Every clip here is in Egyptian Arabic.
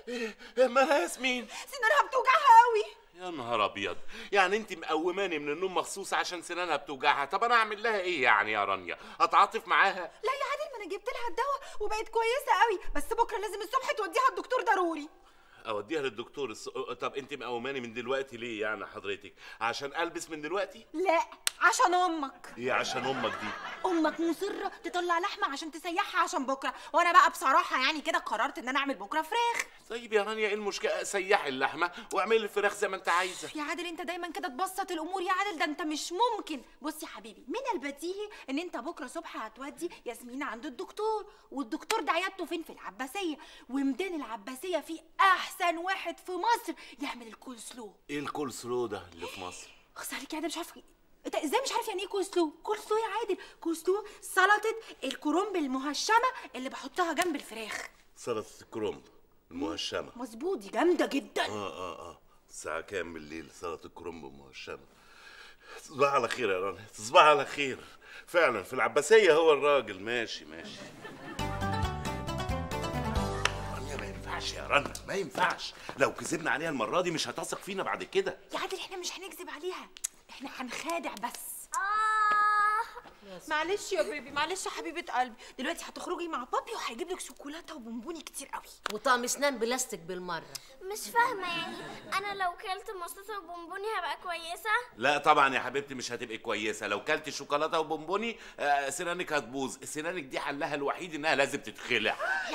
ايه إيه مالها ياسمين سنانها بتوجعها قوي يا نهار ابيض يعني انت مقوماني من النوم مخصوص عشان سنانها بتوجعها طب انا اعمل لها ايه يعني يا رانيا اتعاطف معاها لا يا عادل ما انا جبت لها الدواء وبقت كويسه قوي بس بكره لازم الصبح توديها الدكتور ضروري اوديها للدكتور الس... طب انت مقوماني من دلوقتي ليه يعني حضرتك عشان البس من دلوقتي لا عشان امك ايه عشان امك دي امك مصره تطلع لحمه عشان تسيحها عشان بكره وانا بقى بصراحه يعني كده قررت ان انا اعمل بكره فراخ طيب يا رانيا ايه المشكله سيحي اللحمه واعملي الفراخ زي ما انت عايزه يا عادل انت دايما كده تبسط الامور يا عادل ده انت مش ممكن بص يا حبيبي من البديهي ان انت بكره الصبح هتودي ياسمين عند الدكتور والدكتور ده عيادته فين في العباسيه وميدان العباسيه فيه احسن واحد في مصر يعمل الكول سلو ايه الكول سلو ده اللي في مصر اخس عليك يا عادل مش عارف انت ازاي مش عارف يعني ايه كول سلو كول سلو يا عادل كول سلو سلطه الكرنب المهشمه اللي بحطها جنب الفراخ سلطه الكرنب المهشمه مظبوط دي جامده جدا اه اه اه الساعه كام بالليل سلطه الكرنب المهشمه تصبح على خير يا رانيا تصبح على خير فعلا في العباسيه هو الراجل ماشي ماشي رانيا ما ينفعش يا رنا ما ينفعش لو كذبنا عليها المره دي مش هتثق فينا بعد كده يا عادل احنا مش هنكذب عليها احنا هنخادع بس آه معلش يا بيبي معلش يا حبيبه قلبي دلوقتي هتخرجي مع بابي وهيجيب لك شوكولاته وبونبوني كتير قوي وطقم اسنان بلاستيك بالمره مش فاهمة يعني أنا لو كلت مصاصة وبونبوني هبقى كويسة لا طبعا يا حبيبتي مش هتبقي كويسه لو كلتي شوكولاته وبونبوني آه سنانك هتبوظ سنانك دي حلها الوحيد انها لازم تتخلع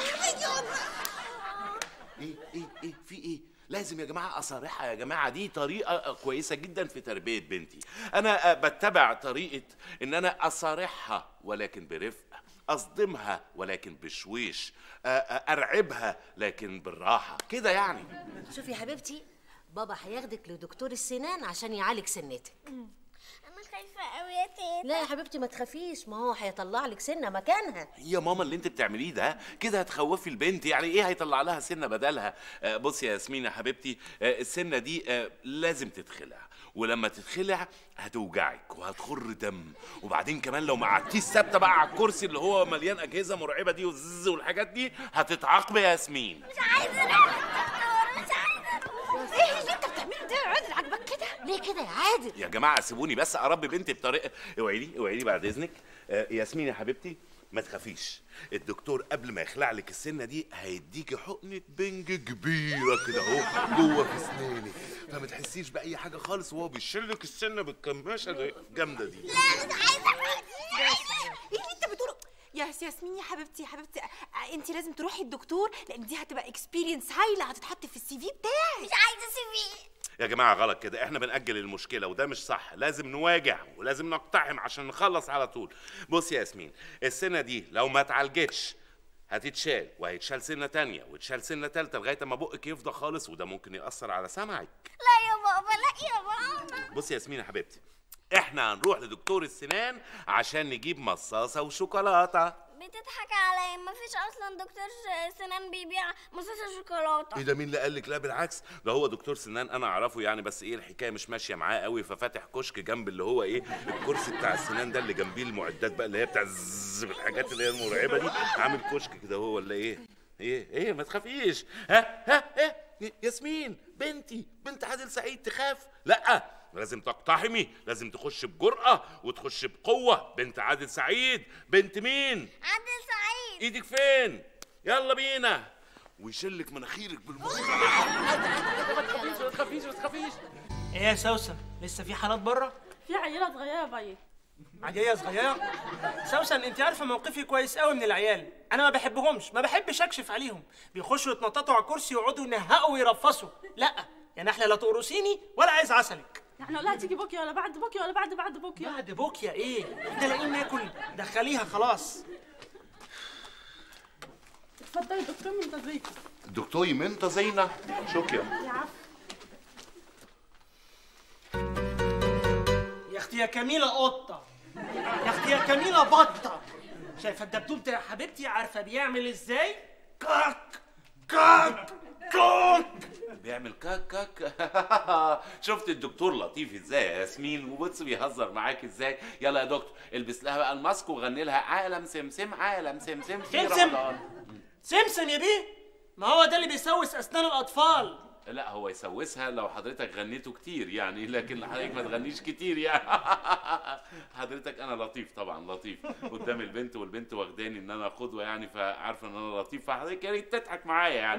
ايه ايه ايه في ايه لازم يا جماعه اصارحها يا جماعه دي طريقه كويسه جدا في تربيه بنتي انا آه، بتبع طريقه ان انا اصارحها ولكن برفق اصدمها ولكن بشويش آه، آه، ارعبها لكن بالراحه كده يعني شوفي يا حبيبتي بابا هياخدك لدكتور السنان عشان يعالج سنتك أنا خايفة أوي يا تيتا لا يا حبيبتي ما تخافيش ما هو هيطلع لك سنه مكانها يا ماما اللي انت بتعمليه ده كده هتخوفي البنت يعني ايه هيطلع لها سنه بدلها آه بصي يا ياسمين يا حبيبتي آه السنه دي آه لازم تتخلع ولما تتخلع هتوجعك وهتخر دم وبعدين كمان لو ما قعدتيش ثابته بقى على الكرسي اللي هو مليان اجهزه مرعبه دي والزز والحاجات دي هتتعاقبي يا ياسمين مش عايزة أروح الدكتور مش عايزة أروح ايه اللي انت بتعمله ده يا عادل عاجبك كده ليه كده يا عادل يا جماعه سيبوني بس اربي بنتي بطريقه اوعي لي اوعي لي بعد اذنك آه ياسمين يا حبيبتي ما تخافيش الدكتور قبل ما يخلع لك السنه دي هيديكي حقنه بنج كبيره كده اهو جوه في اسنانك فما تحسيش باي حاجه خالص وهو بيشيلك السنه بالكماشه دي الجامده دي ايه اللي انت بتقوله يا ياسمين يا حبيبتي يا حبيبتي آه، انت لازم تروحي الدكتور لان دي هتبقى اكسبيرينس هايله هتتحط في السي في بتاعك مش عايزة سيبيه يا جماعه غلط كده احنا بنأجل المشكله وده مش صح لازم نواجه ولازم نقتحم عشان نخلص على طول بص يا ياسمين السنه دي لو ما اتعالجتش هتتشال وهيتشال سنه تانية وتشال سنه تالتة لغايه ما بقك يفضى خالص وده ممكن ياثر على سمعك لا يا بابا لا يا بابا بص يا ياسمين يا حبيبتي احنا هنروح لدكتور السنان عشان نجيب مصاصه وشوكولاته بتضحك عليا مفيش أصلا دكتور سنان بيبيع مصاصة شوكولاتة ايه ده مين اللي قال لك لا بالعكس ده هو دكتور سنان انا اعرفه يعني بس ايه الحكايه مش ماشيه معاه قوي ففاتح كشك جنب اللي هو ايه الكرسي بتاع السنان ده اللي جنبيه المعدات بقى اللي هي بتاع الزز بالحاجات اللي هي المرعبه دي عامل كشك كده هو ولا ايه ايه ايه ما تخافيش ها ها ايه ياسمين بنتي بنت عادل سعيد تخاف لا لازم تقتحمي لازم تخش بجرأة وتخش بقوة بنت عادل سعيد بنت مين عادل سعيد ايدك فين يلا بينا ويشلك مناخيرك بالمرة ما تخافيش ما تخافيش ما تخافيش ايه يا سوسن لسه في حالات بره في عيلة صغيرة بيه عادية صغيرة سوسن انت عارفة موقفي كويس قوي من العيال انا ما بحبهمش ما بحبش اكشف عليهم بيخشوا يتنططوا على الكرسي ويقعدوا ينهقوا ويرفصوا لا يا نحلة لا تقرصيني ولا عايز عسلك يعني اقول لها تيجي بوكيا ولا بعد بوكيا ولا بعد بعد بوكيا بعد بوكيا ايه احنا لاقيين ناكل دخليها خلاص اتفضلي دكتور منتظريكي دكتوري منتظرينا شكرا يا عفو يا اختي يا كميلة قطة يا اختي يا كميلة بطة شايفة الدبدوب ده يا حبيبتي عارفة بيعمل ازاي كاك كاك كاك بيعمل كاك كاك شفت الدكتور لطيف ازاي يا ياسمين وبص بيهزر معاك ازاي يلا يا دكتور البس لها بقى الماسك وغني لها عالم سمسم عالم سمسم في سمسم. رمضان سمسم يا بيه ما هو ده اللي بيسوس اسنان الاطفال لا هو يسوسها لو حضرتك غنيته كتير يعني لكن حضرتك ما تغنيش كتير يعني حضرتك انا لطيف طبعا لطيف قدام البنت والبنت واخداني ان انا قدوه يعني فعارفه ان انا لطيف فحضرتك يا ريت تضحك معايا يعني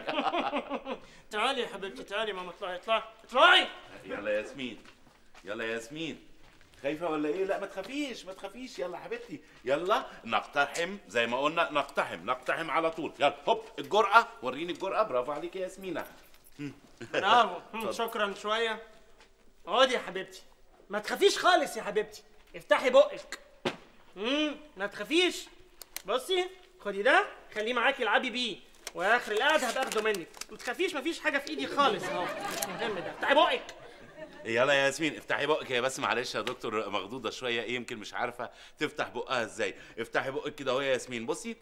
تعالي يا حبيبتي تعالي ماما اطلعي اطلعي اطلعي يلا يا ياسمين يلا يا ياسمين خايفة ولا ايه؟ لا ما تخافيش ما تخافيش يلا حبيبتي يلا نقتحم زي ما قلنا نقتحم نقتحم على طول يلا هوب الجرأة وريني الجرأة برافو عليك يا ياسمينة برافو مم، شكرا شويه اقعدي يا حبيبتي ما تخافيش خالص يا حبيبتي افتحي بقك امم ما تخافيش بصي خدي ده خليه معاكي العبي بيه واخر القعده هبقى اخده منك ما تخافيش مفيش حاجه في ايدي خالص اهو مش مهم ده افتحي بقك يلا يا ياسمين افتحي بقك يا بس معلش يا دكتور مخضوضة شوية ايه يمكن مش عارفة تفتح بقها ازاي افتحي بقك كده اهو يا ياسمين بصي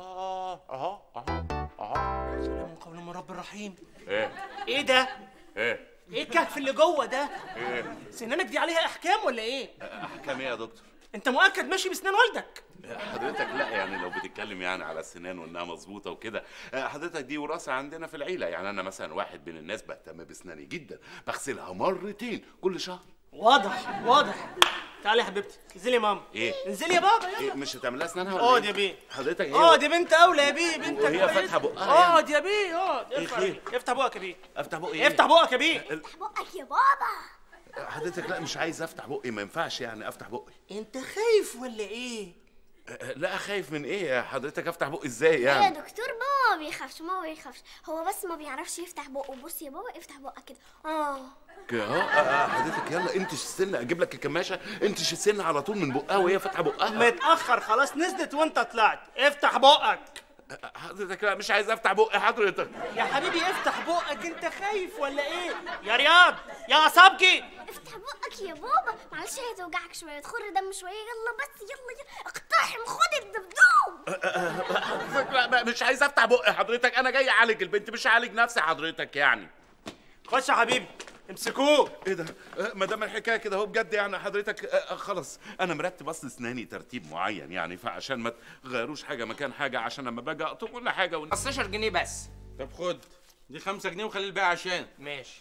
اه اهو اهو اهو سلام قول من رب الرحيم ايه ايه ده ايه ايه الكهف اللي جوه ده ايه سنانك دي عليها احكام ولا ايه احكام ايه يا دكتور انت مؤكد ماشي بسنان والدك حضرتك لا يعني لو بتتكلم يعني على السنان وانها مظبوطه وكده آه، حضرتك دي وراثه عندنا في العيله يعني انا مثلا واحد من الناس بهتم باسناني جدا بغسلها مرتين كل شهر واضح واضح تعالي يا حبيبتي انزلي يا ماما ايه انزلي يا بابا يلا إيه مش هتعملها اسنانها ولا اقعد إيه؟ يا بيه حضرتك هي اقعد يا بنت اولى يا بيه بنتك وهي كويسة. فاتحة بقها يعني. اقعد يا بيه اقعد إيه افتح خير؟ افتح بقك يا بيه افتح بقي إيه؟ افتح بقك يا بيه بقك يا بابا حضرتك لا مش عايز افتح بقي ما ينفعش يعني افتح بقي انت خايف ولا ايه آه، لا خايف من ايه يا حضرتك افتح بقي ازاي يا يعني دكتور بابا ما بيخافش ما بيخافش هو بس ما بيعرفش يفتح بقه بص يا بابا افتح بقك كده اه كده اهو آه، آه، حضرتك يلا انتش السن اجيب لك الكماشه انتش السن على طول من بقها وهي فاتحه بقها متاخر خلاص نزلت وانت طلعت افتح بقك آه، حضرتك لا مش عايز افتح بقي حضرتك يا حبيبي افتح بقك انت خايف ولا ايه يا رياض يا عصابجي افتح بقك يا بابا معلش هي توجعك شويه تخر دم شويه يلا بس يلا يلا اقتحم خد الدبدوب حضرتك لا لا، مش عايز افتح بقي حضرتك انا جاي اعالج البنت مش هعالج نفسي حضرتك يعني خش يا حبيبي امسكوه ايه ده آه، ما دام الحكايه كده اهو بجد يعني حضرتك آه، آه، خلاص انا مرتب اصل اسناني ترتيب معين يعني فعشان ما تغيروش حاجه مكان حاجه عشان لما باجي اقطم كل حاجه ون... 15 جنيه بس طب خد دي خمسة جنيه وخلي الباقي عشان ماشي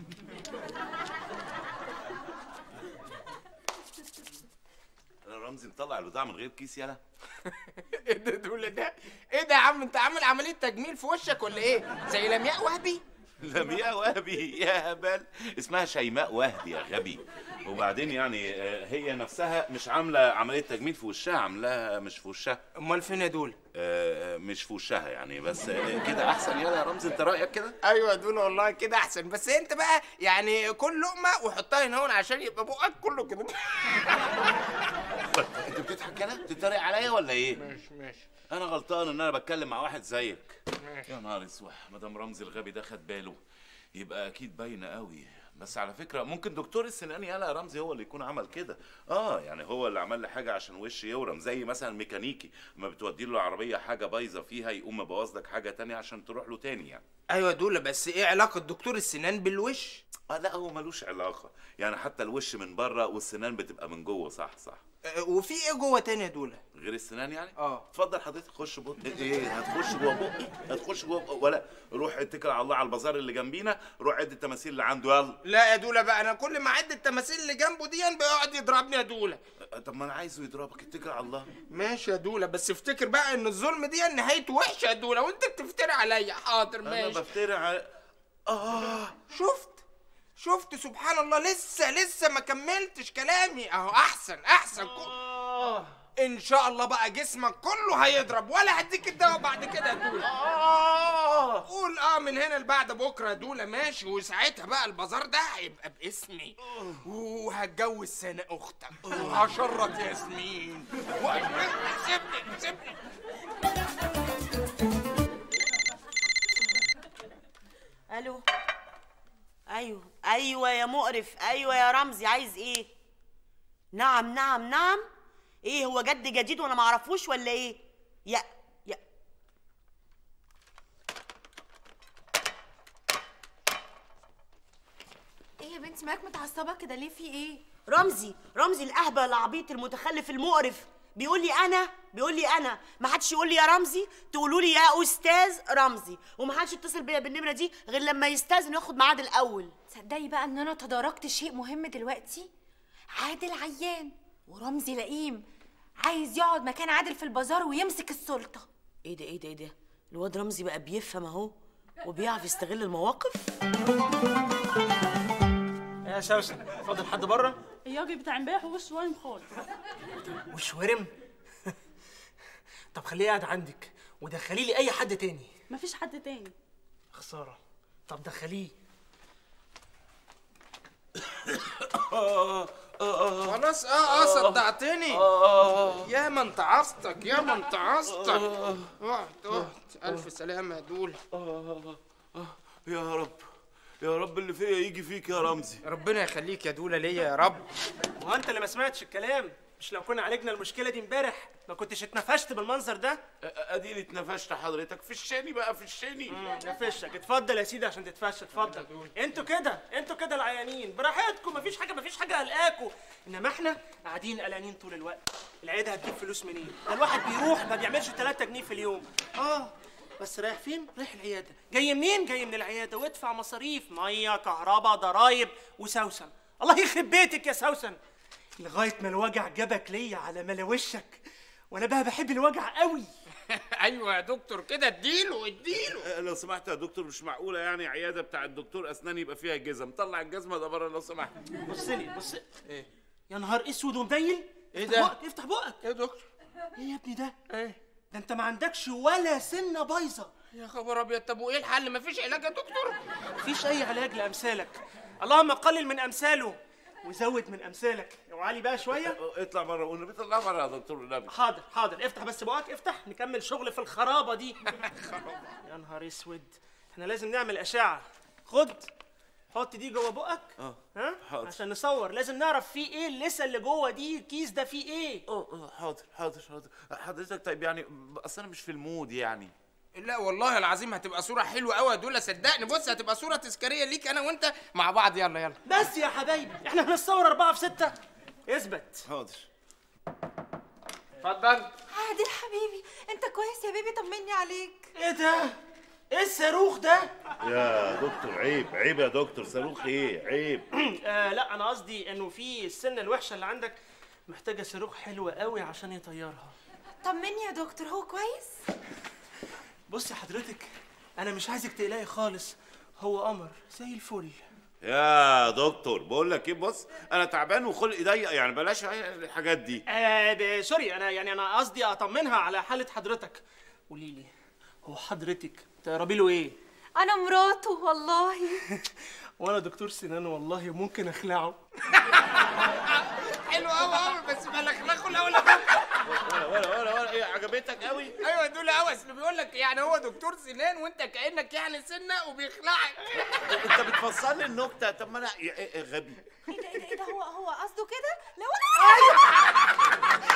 انا رمزي مطلع البضاعه من غير كيس يلا ايه ده دول ده ايه ده يا عم انت عامل عمليه تجميل في وشك ولا ايه زي لمياء وهبي لمياء وهبي يا هبل اسمها شيماء وهبي يا غبي وبعدين يعني آه، هي نفسها مش عامله عمليه تجميل في وشها عاملاها مش في وشها امال فين يا دول آه، مش في وشها يعني بس آه، كده احسن يلا يا رمزي انت رايك كده ايوه يا دول والله كده احسن بس انت بقى يعني كل لقمه وحطها هنا هون عشان يبقى بقك كله كده انت بتضحك انا بتتريق عليا ولا ايه ماشي ماشي انا غلطان ان انا بتكلم مع واحد زيك يا نهار اسود مدام رمزي الغبي ده خد باله يبقى اكيد باينه قوي بس على فكره ممكن دكتور السنان يالا يا رمزي هو اللي يكون عمل كده اه يعني هو اللي عمل لي حاجه عشان وشي يورم زي مثلا ميكانيكي ما بتودي له العربيه حاجه بايظه فيها يقوم مبوظ لك حاجه تانية عشان تروح له تاني يعني ايوه يا دول بس ايه علاقه دكتور السنان بالوش اه لا هو ملوش علاقه يعني حتى الوش من بره والسنان بتبقى من جوه صح صح اه، وفي ايه جوه تاني يا دول غير السنان يعني؟ اه. اتفضل حضرتك خش بق ايه هتخش جوه بقي هتخش جوه بقي ولا روح اتكل على الله على البازار اللي جنبينا روح عد التماثيل اللي عنده يلا لا يا دولة بقى انا كل ما اعد التماثيل اللي جنبه دي بيقعد يضربني يا دولة أه، طب ما انا عايزه يضربك اتكل على الله ماشي يا دولة بس افتكر بقى ان الظلم دي نهايته وحشة يا دولة وانت بتفتري عليا حاضر انا ماشي بفترع على اه شفت شفت سبحان الله لسه لسه ما كملتش كلامي اهو احسن احسن كل... ان شاء الله بقى جسمك كله هيضرب ولا هديك الدواء بعد كده يا دولا قول اه من هنا لبعد بكره يا دولا ماشي وساعتها بقى البازار ده هيبقى باسمي وهتجوز سنة اختك وهشرط ياسمين و- سيبني سيبني الو ايوه ايوه يا مقرف ايوه يا رمزي عايز ايه نعم نعم نعم ايه هو جد جديد وانا ما اعرفوش ولا ايه يا يا ايه يا بنتي مالك متعصبه كده ليه في ايه رمزي رمزي الاهبل العبيط المتخلف المقرف بيقول لي انا بيقول لي انا ما حدش يقول لي يا رمزي تقولوا لي يا استاذ رمزي وما حدش يتصل بيا بالنمره دي غير لما يستاذن ياخد ميعاد الاول تصدقي بقى ان انا تداركت شيء مهم دلوقتي عادل عيان ورمزي لئيم عايز يقعد مكان عادل في البازار ويمسك السلطه ايه ده ايه ده ايه ده الواد رمزي بقى بيفهم اهو وبيعرف يستغل المواقف يا سوسن فاضل حد بره الياجي بتاع امبارح وش وايم خالص وش ورم طب خليه قاعد عندك ودخلي لي اي حد تاني مفيش حد تاني خساره طب دخليه خلاص اه اه صدعتني يا ما انت عصتك يا ما انت عصتك اقعد اقعد الف سلامه يا دول يا رب يا رب اللي فيا يجي فيك يا رمزي ربنا يخليك يا دوله ليا يا رب هو انت اللي ما سمعتش الكلام مش لو كنا عالجنا المشكله دي امبارح ما كنتش اتنفشت بالمنظر ده اديني اتنفشت حضرتك في الشاني بقى في الشاني نفشك اتفضل يا سيدي عشان تتفشى اتفضل انتوا كده انتوا كده العيانين براحتكم مفيش حاجه مفيش حاجه قلقاكوا انما احنا قاعدين قلقانين طول الوقت العياده هتجيب فلوس منين ده الواحد بيروح ما بيعملش 3 جنيه في اليوم اه بس رايح فين رايح العياده جاي منين جاي من العياده وادفع مصاريف ميه كهرباء ضرايب وسوسن الله يخرب بيتك يا سوسن لغايه ما الوجع جابك ليا على ملا وشك وانا بقى بحب الوجع قوي ايوه يا دكتور كده اديله اديله آه، لو سمحت يا دكتور مش معقوله يعني عياده بتاع الدكتور اسنان يبقى فيها جزم طلع الجزمه ده بره لو سمحت بص لي بص ايه يا نهار اسود ومبين إيه افتح ده؟ بقك افتح بقك يا دكتور ايه يا ابني ده ايه ده انت ما عندكش ولا سنه بايظه يا خبر ابيض طب وايه الحل مفيش علاج يا دكتور مفيش اي علاج لامثالك اللهم قلل من امثاله وزود من امثالك اوعى لي بقى شويه آه، اطلع بره والنبي طلع بره يا دكتور النبي حاضر حاضر افتح بس بقك افتح نكمل شغل في الخرابه دي يا نهار اسود احنا لازم نعمل اشعه خد حط دي جوه بقك اه ها حاضر. عشان نصور لازم نعرف فيه ايه اللسه اللي جوه دي الكيس ده فيه ايه اه آه، حاضر حاضر حاضر حضرتك طيب يعني اصل انا مش في المود يعني لا والله العظيم هتبقى صورة حلوة قوي يا دولة صدقني بص هتبقى صورة تذكارية ليك أنا وأنت مع بعض يلا يلا بس يا حبايبي احنا هنتصور أربعة في ستة اثبت حاضر اتفضل عادل حبيبي انت كويس يا بيبي طمني عليك ايه ده؟ ايه الصاروخ ده؟ يا دكتور عيب عيب يا دكتور صاروخ ايه عيب آه لا انا قصدي انه في السنه الوحشه اللي عندك محتاجه صاروخ حلوه قوي عشان يطيرها طمني يا دكتور هو كويس بصي حضرتك انا مش عايزك تقلقي خالص هو قمر زي الفل يا دكتور بقول لك ايه بص انا تعبان وخلقي ضيق يعني بلاش الحاجات دي آه ب- سوري انا يعني انا قصدي اطمنها على حاله حضرتك قولي لي هو حضرتك تقربي له ايه انا مراته والله وانا دكتور سنان والله ممكن اخلعه حلو قوي قوي بس بلخلخه الأول ولا ولا ولا ولا ايه عجبتك قوي أيوة دول قوي أصل بيقول لك يعني هو دكتور سنان وأنت كأنك يعني سنة وبيخلعك انت بتفسر لي النكته طب ما انا يا- إيه- إيه غبي ايه ده ايه ده ايه ده هو هو قصده كده لا ولا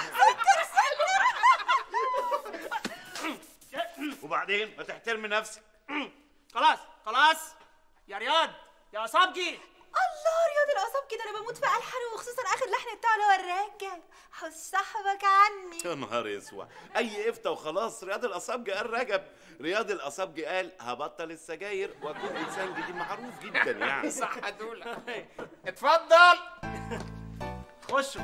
وبعدين ما تحترمي نفسك خلاص خلاص يا رياض يا صبجي الله رياض الاعصاب كده انا بموت في الحن وخصوصا اخر لحن بتاعه اللي هو الراجل حس صاحبك عني يا نهار اسود اي افتى وخلاص رياض الاصابجي قال رجب رياض الاصابجي قال هبطل السجاير واكون انسان جديد معروف جدا يعني صح يا دولة اتفضل خشوا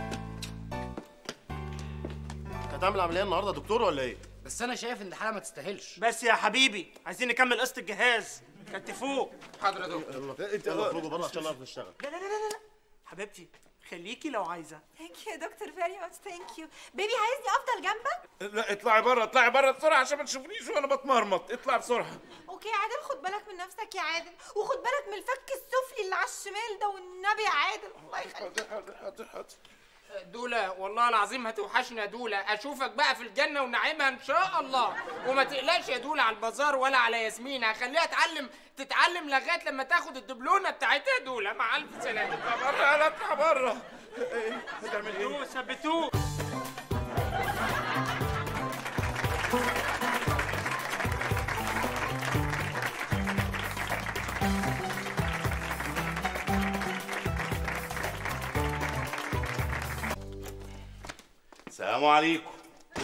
انت هتعمل عمليه النهارده يا دكتور ولا ايه؟ بس انا شايف ان الحاله ما تستاهلش بس يا حبيبي عايزين نكمل قسط الجهاز كتفوه حاضر يا دكتور انت يلا اخرجوا بره عشان نعرف نشتغل لا لا لا لا لا حبيبتي خليكي لو عايزه ثانك يو يا دكتور فيري ماتش ثانك يو بيبي عايزني افضل جنبك لا اطلعي بره اطلعي بره بسرعه عشان ما تشوفنيش وانا بتمرمط اطلع بسرعه اوكي يا عادل خد بالك من نفسك يا عادل وخد بالك من الفك السفلي اللي على الشمال ده والنبي يا عادل الله يخليك حاضر حاضر حاضر دولة والله العظيم هتوحشنا يا دولة أشوفك بقى في الجنة ونعيمها إن شاء الله وما تقلقش يا دولة على البازار ولا على ياسمين هخليها تعلم تتعلم لغاية لما تاخد الدبلونة بتاعتها يا دولة مع ألف سلامة بره لا اطلع بره ايه هتعمل ايه ثبتوه ثبتوه السلام السلام عليكم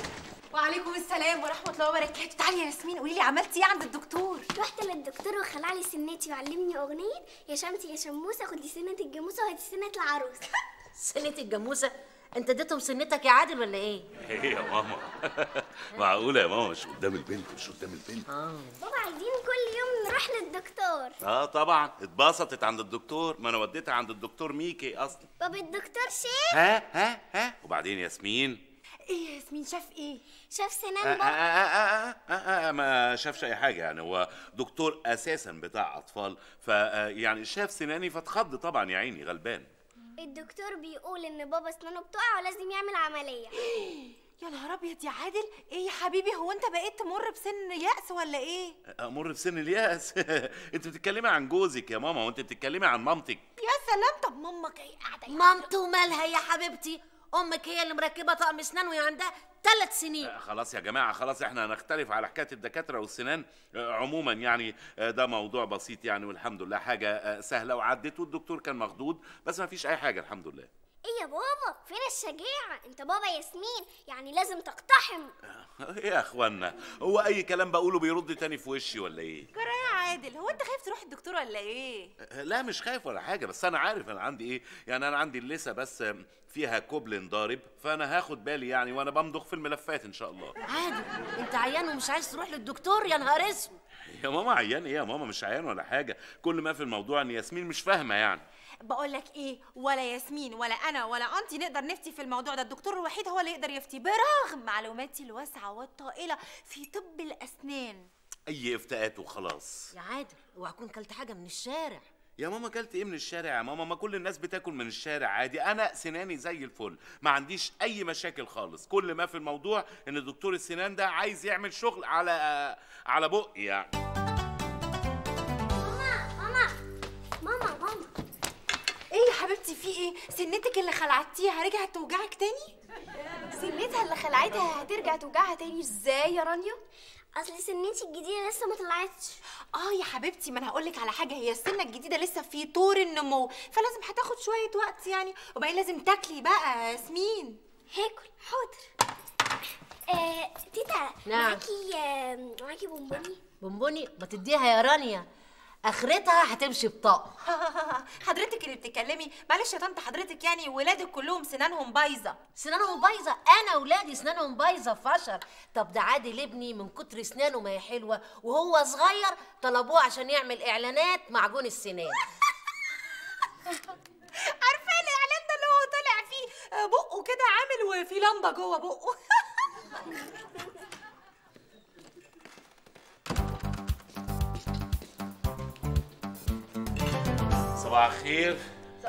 وعليكم السلام ورحمه الله وبركاته تعالي يا ياسمين قولي لي عملتي ايه عند الدكتور رحت للدكتور وخلع لي سنتي وعلمني اغنيه يا شمسي يا شموسه خدي سنه الجاموسه وهاتي سنه العروسه سنة الجاموسه انت اديتهم سنتك يا عادل ولا ايه؟ ايه يا ماما معقوله يا ماما مش قدام البنت مش قدام البنت بابا عايزين كل يوم نروح للدكتور اه طبعا اتبسطت عند الدكتور ما انا وديتها عند الدكتور ميكي اصلا بابا الدكتور شاف ها ها ها وبعدين ياسمين ايه يا ياسمين شاف ايه شاف سنان آه آه بابا آه آه آه آه ما شافش اي حاجه يعني هو دكتور اساسا بتاع اطفال ف يعني شاف سناني فاتخض طبعا يا عيني غلبان الدكتور بيقول ان بابا اسنانه بتقع ولازم يعمل عمليه يا نهار ابيض يا عادل ايه يا حبيبي هو انت بقيت تمر بسن يأس ولا ايه امر في سن الياس انت بتتكلمي عن جوزك يا ماما وانت بتتكلمي عن مامتك يا سلام طب مامك ايه قاعده مامته مالها يا حبيبتي امك هي اللي مركبه طقم اسنان وهي عندها ثلاث سنين آه، خلاص يا جماعه خلاص احنا هنختلف على حكايه الدكاتره والسنان آه، عموما يعني آه، ده موضوع بسيط يعني والحمد لله حاجه آه، سهله وعدت والدكتور كان مخضوض بس ما فيش اي حاجه الحمد لله ايه يا بابا فين الشجاعه انت بابا ياسمين يعني لازم تقتحم ايه يا اخوانا هو اي كلام بقوله بيرد تاني في وشي ولا ايه جرى يا عادل هو انت خايف تروح الدكتور ولا ايه آه، لا مش خايف ولا حاجه بس انا عارف انا عندي ايه يعني انا عندي اللثه بس آه، فيها كوبلين ضارب فانا هاخد بالي يعني وانا بمضغ في الملفات ان شاء الله عادل انت عيان ومش عايز تروح للدكتور يا نهار اسود يا ماما عيان ايه يا ماما مش عيان ولا حاجه كل ما في الموضوع ان ياسمين مش فاهمه يعني بقول لك ايه ولا ياسمين ولا انا ولا انتي نقدر نفتي في الموضوع ده الدكتور الوحيد هو اللي يقدر يفتي برغم معلوماتي الواسعه والطائله في طب الاسنان اي افتاءات وخلاص يا عادل اوعى تكون كلت حاجه من الشارع يا ماما اكلت ايه من الشارع يا ماما ما كل الناس بتاكل من الشارع عادي انا سناني زي الفل ما عنديش اي مشاكل خالص كل ما في الموضوع ان دكتور السنان ده عايز يعمل شغل على على بقي يعني ماما ماما ماما ماما ايه يا حبيبتي في ايه سنتك اللي خلعتيها رجعت توجعك تاني سنتها اللي خلعتها هترجع توجعها تاني ازاي يا رانيا اصل سنتي الجديده لسه ما طلعتش اه يا حبيبتي ما انا هقول لك على حاجه هي السنه الجديده لسه في طور النمو فلازم هتاخد شويه وقت يعني وبعدين لازم تاكلي بقى يا ياسمين هاكل حاضر آه تيتا نعم. معاكي آه معاكي بونبوني بونبوني ما تديها يا رانيا اخرتها هتمشي بطاقه حضرتك اللي بتتكلمي معلش يا طنط حضرتك يعني ولادك كلهم سنانهم بايظه سنانهم بايظه انا ولادي سنانهم بايظه فشر طب ده عادل ابني من كتر سنانه ما هي حلوه وهو صغير طلبوه عشان يعمل اعلانات معجون السنان عارفه الاعلان ده اللي هو طلع فيه آه، بقه كده عامل وفي لمبه جوه بقه صباح الخير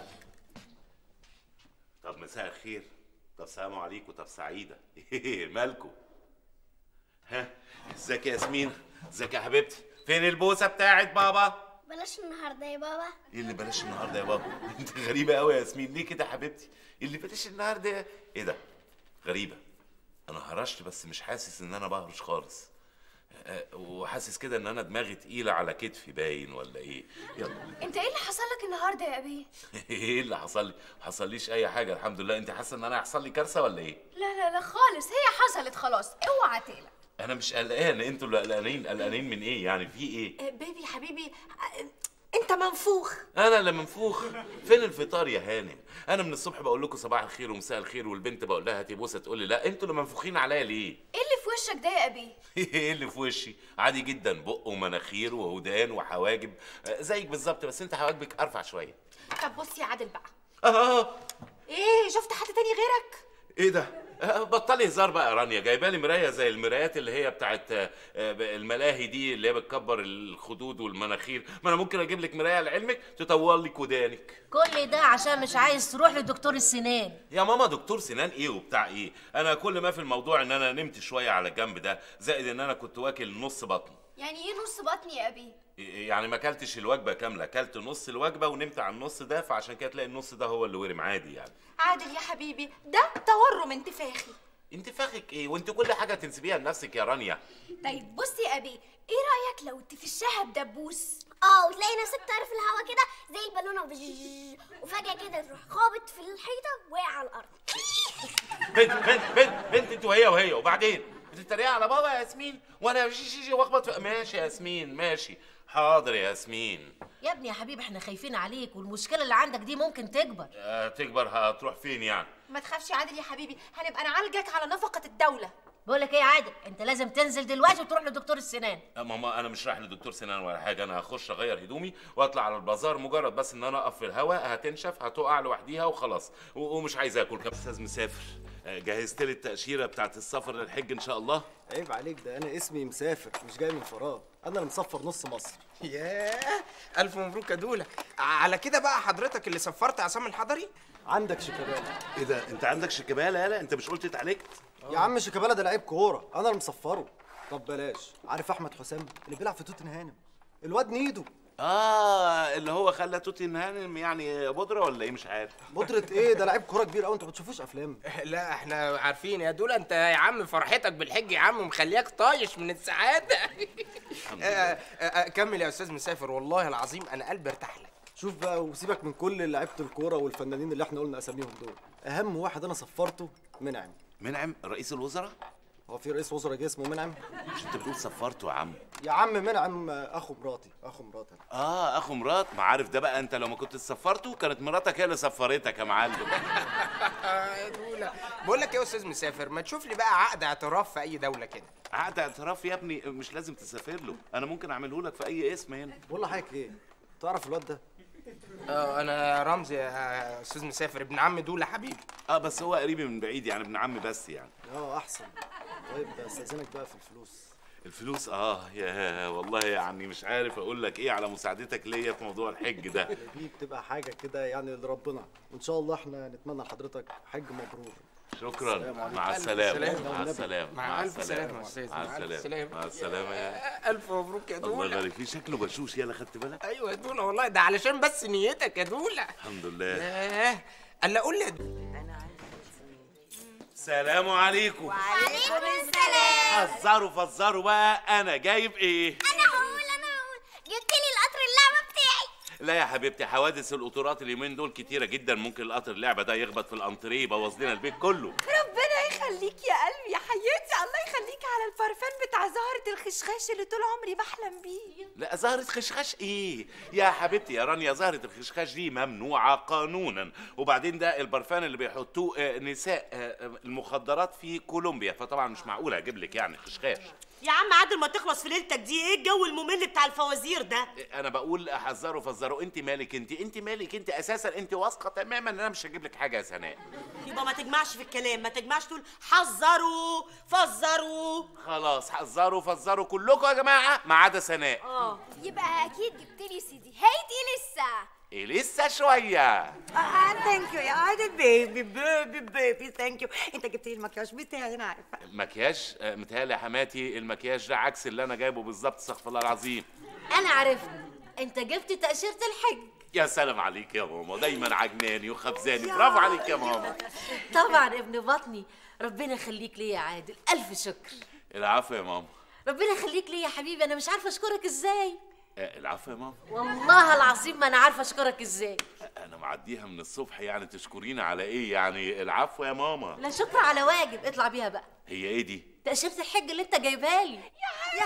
طب مساء الخير طب سلام عليكم طب سعيده مالكم ها ازيك يا ياسمين ازيك يا حبيبتي فين البوسه بتاعت بابا بلاش النهارده يا بابا ايه اللي بلاش النهارده يا بابا انت غريبه قوي يا ياسمين ليه كده يا حبيبتي اللي بلاش النهارده ايه ده غريبه انا هرشت بس مش حاسس ان انا بهرش خالص أه، وحاسس كده ان انا دماغي تقيله على كتفي باين ولا ايه يلا انت ايه اللي حصل لك النهارده يا ابي ايه اللي حصل لي حصليش اي حاجه الحمد لله انت حاسه ان انا هيحصل لي كارثه ولا ايه لا لا لا خالص هي حصلت خلاص اوعى تقلق انا مش قلقان انتوا اللي قلقانين قلقانين من ايه يعني في ايه آه، بيبي حبيبي آه، انت منفوخ انا اللي منفوخ فين الفطار يا هانم انا من الصبح بقول لكم صباح الخير ومساء الخير والبنت بقول لها هاتي بوسه تقول لي لا انتوا اللي منفوخين عليا ليه ايه اللي في وشك ده يا ابي ايه اللي في وشي عادي جدا بق ومناخير وودان وحواجب آه، زيك بالظبط بس انت حواجبك ارفع شويه طب بص يا عادل بقى اه ايه شفت حد تاني غيرك ايه ده آه، بطلي هزار بقى يا رانيا جايبه لي مرايه زي المرايات اللي هي بتاعت آه، آه، الملاهي دي اللي هي بتكبر الخدود والمناخير ما انا ممكن اجيب لك مرايه لعلمك تطول لك ودانك كل ده عشان مش عايز تروح لدكتور السنان يا ماما دكتور سنان ايه وبتاع ايه انا كل ما في الموضوع ان انا نمت شويه على الجنب ده زائد ان انا كنت واكل نص بطن يعني ايه نص بطني يا ابي يعني ما اكلتش الوجبه كامله اكلت نص الوجبه ونمت على النص ده فعشان كده تلاقي النص ده هو اللي ورم عادي يعني عادل يا حبيبي ده تورم انتفاخي انت فاخك ايه وانت كل حاجه تنسبيها لنفسك يا رانيا طيب بصي يا ابي ايه رايك لو تفشها بدبوس اه وتلاقي نفسك طايره في الهوا كده زي البالونه وبجج وفجاه كده تروح خابط في الحيطه واقع على الارض بنت بنت بنت بنت انت وهي وهي وبعدين بتتريق على بابا يا ياسمين وانا شي شي شي واخبط في- ماشي يا ياسمين ماشي حاضر يا ياسمين يا ابني يا حبيبي احنا خايفين عليك والمشكله اللي عندك دي ممكن تكبر آه تكبر هتروح فين يعني ما تخافش يا عادل يا حبيبي هنبقى نعالجك على نفقه الدوله بقول لك ايه يا عادل انت لازم تنزل دلوقتي وتروح لدكتور السنان آه، ماما انا مش رايح لدكتور سنان ولا حاجه انا هخش اغير هدومي واطلع على البازار مجرد بس ان انا اقف في الهواء هتنشف هتقع لوحديها وخلاص و- ومش عايز اكل كم استاذ مسافر آه، جهزت لي التاشيره بتاعت السفر للحج ان شاء الله عيب عليك ده انا اسمي مسافر مش جاي من فراغ انا اللي مسفر نص مصر ياه الف مبروك يا دوله على كده بقى حضرتك اللي سفرت عصام الحضري عندك شيكابالا ايه ده انت عندك شيكابالا يالا انت مش قلت اتعالجت يا عم شيكابالا ده لعيب كوره انا اللي مسفره طب بلاش عارف احمد حسام اللي بيلعب في توتنهام الواد نيدو اه اللي هو خلى توتنهام يعني بودره ولا ايه مش عارف بودرة ايه ده لعيب كوره كبير قوي انتوا ما بتشوفوش افلام لا احنا عارفين يا دوله انت يا عم فرحتك بالحج يا عم مخلياك طايش من السعاده آه، آه، آه، كمل يا استاذ مسافر والله العظيم انا قلبي ارتاح لك شوف بقى وسيبك من كل لعيبه الكوره والفنانين اللي احنا قلنا اساميهم دول اهم واحد انا سفرته منعم منعم رئيس الوزراء هو في رئيس وزراء جه اسمه منعم مش انت بتقول سفرته يا عم يا عم منعم آه، اخو مراتي اخو مراتي اه اخو مرات ما عارف ده بقى انت لو ما كنت سفرته كانت مراتك هي اللي سفرتك يا معلم يا دوله بقول لك ايه يا استاذ مسافر ما تشوف لي بقى عقد اعتراف في اي دوله كده عقد اعتراف يا ابني مش لازم تسافر له انا ممكن اعمله لك في اي اسم هنا بقول لحضرتك ايه تعرف الواد ده اه انا رمزي يا استاذ مسافر ابن عم دوله حبيبي اه بس هو قريبي من بعيد يعني ابن عمي بس يعني اه احسن طيب استاذنك بقى في الفلوس الفلوس اه يا والله يعني مش عارف اقول لك ايه على مساعدتك ليا في موضوع الحج ده دي بتبقى حاجه كده يعني لربنا وان شاء الله احنا نتمنى لحضرتك حج مبرور شكرا السلام عليكم. مع ألف السلامة سلامة. مع السلامة مع ألف سلامة يا أستاذ، مع مع ألف السلامة سلامة. مع السلامة يا الف مبروك يا الله دوله يبارك فيه شكله بشوش يلا خدت بالك ايوه يا دوله والله ده علشان بس نيتك يا دوله الحمد لله ياه الا قول لي يا دوله السلام عليكم وعليكم السلام هزروا فزروا بقى انا جايب ايه انا هقول انا هقول جبت لي القطر اللعبه بتاعي لا يا حبيبتي حوادث القطورات اليومين دول كتيرة جدا ممكن القطر اللعبة ده يخبط في الانتريه يبوظ لنا البيت كله ربنا يخليك يا قلبي يا حياتي الله يخليك على البرفان بتاع زهرة الخشخاش اللي طول عمري بحلم بيه لا زهرة خشخاش ايه يا حبيبتي يا رانيا زهرة الخشخاش دي ممنوعة قانونا وبعدين ده البرفان اللي بيحطوه آه، نساء آه، المخدرات في كولومبيا فطبعا مش معقول اجيب لك يعني خشخاش يا عم عادل ما تخلص في ليلتك دي ايه الجو الممل بتاع الفوازير ده انا بقول حذروا فزروا انت مالك انت انت مالك انت اساسا انت واثقه تماما ان انا مش هجيب لك حاجه يا سناء يبقى ما تجمعش في الكلام ما تجمعش تقول حذروا فزروا خلاص حذروا فزروا كلكم يا جماعه ما عدا سناء اه يبقى اكيد جبت لي سيدي هاتي لسه إيه لسه شويه ثانك يو يا عادل بيبي بيبي بيبي ثانك يو انت جبت لي المكياج بتاعي انا عارفه مكياج آه، متهيألي يا حماتي المكياج ده عكس اللي انا جايبه بالظبط استغفر الله العظيم انا عرفت انت جبت تاشيره الحج يا سلام عليك يا ماما دايما عجناني وخبزاني برافو عليك يا ماما طبعا ابن بطني ربنا يخليك ليا يا عادل الف شكر العفو يا ماما ربنا يخليك ليا يا حبيبي انا مش عارفه اشكرك ازاي آه، العفو يا ماما والله العظيم ما انا عارفه اشكرك ازاي انا معديها من الصبح يعني تشكريني على ايه يعني العفو يا ماما لا شكر على واجب اطلع بيها بقى هي ايه دي تاشيره الحج اللي انت جايبها لي يا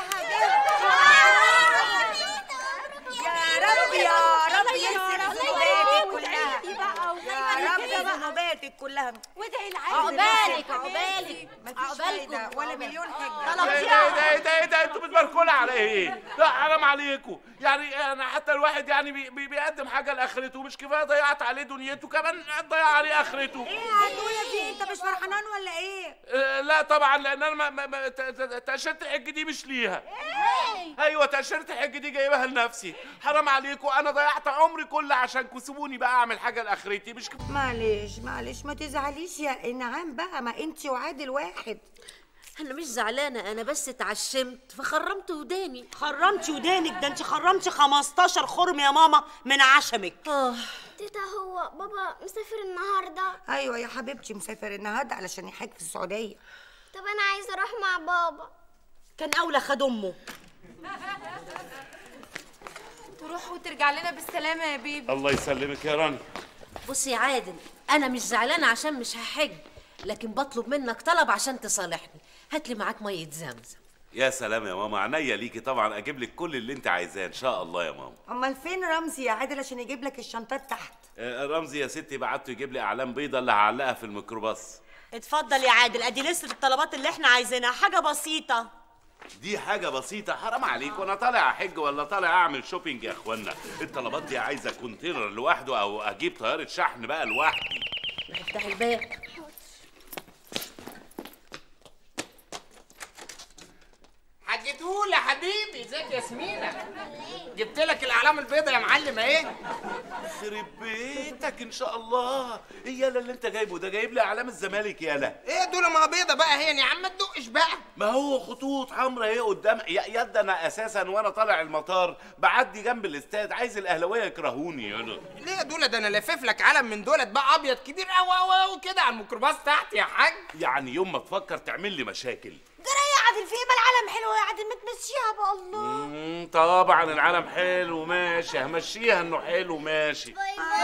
رب يا رب يغفر ذنوباتك كلها يا رب ذنوباتك كلها وادعي عقبالك عقبالك مفيش فايدة ولا مليون حجة ايه ده ايه ده ايه ده انتوا بتباركوا لي على ايه؟ لا حرام عليكم يعني انا حتى الواحد يعني بي بي بيقدم حاجه لاخرته مش كفايه ضيعت عليه دنيته كمان ضيع عليه اخرته ايه هتقولي في انت مش فرحانان ولا ايه آه، لا طبعا لان انا ما- ما- ما- ت- ت- تاشيره الحج دي مش ليها ايوه تاشيره الحج دي جايبها لنفسي حرام عليكم انا ضيعت عمري كله عشانكم سيبوني بقى اعمل حاجه لاخرتي مش كفايه معلش معلش ما تزعليش يا انعام بقى ما انت وعادل واحد انا مش زعلانه انا بس اتعشمت فخرمت وداني خرمتي ودانك ده انت خرمتي 15 خرم يا ماما من عشمك اه تيتا هو بابا مسافر النهارده ايوه يا حبيبتي مسافر النهارده علشان يحج في السعوديه طب انا عايزه اروح مع بابا كان اولى خد امه تروح وترجع لنا بالسلامه يا بيبي الله يسلمك يا راني بص يا عادل انا مش زعلانه عشان مش هحج لكن بطلب منك طلب عشان تصالحني هات لي معاك ميه زمزم يا سلام يا ماما عينيا ليكي طبعا اجيب لك كل اللي انت عايزاه ان شاء الله يا ماما امال فين رمزي يا عادل عشان يجيب لك الشنطات تحت آه، رمزي يا ستي بعته يجيب لي اعلام بيضه اللي هعلقها في الميكروباص اتفضل يا عادل ادي لسه الطلبات اللي احنا عايزينها حاجه بسيطه دي حاجة بسيطة حرام عليك وانا طالع احج ولا طالع اعمل شوبينج يا اخوانا الطلبات دي عايزة كونتينر لوحده او اجيب طيارة شحن بقى لوحدي افتح الباب حاجتهولي يا حبيبي ازيك يا ياسمينة جبت لك الاعلام البيضاء يا معلم اهي يخرب بيتك ان شاء الله ايه يالا اللي انت جايبه ده جايب لي اعلام الزمالك يالا ايه دول ما بيضة بقى هي يا عم ما تدقش بقى ما هو خطوط حمراء اهي قدام يا يد انا اساسا وانا طالع المطار بعدي جنب الاستاد عايز الاهلاويه يكرهوني يالا ليه يا دول ده انا لافف لك علم من دولت بقى ابيض كبير قوي قوي قوي كده على الميكروباص تحت يا حاج يعني يوم ما تفكر تعمل لي مشاكل جرى يا عادل في ايه بقى العالم حلو يا عادل ما تمشيها بقى الله مم، طبعا العالم حلو ماشي همشيها انه حلو ماشي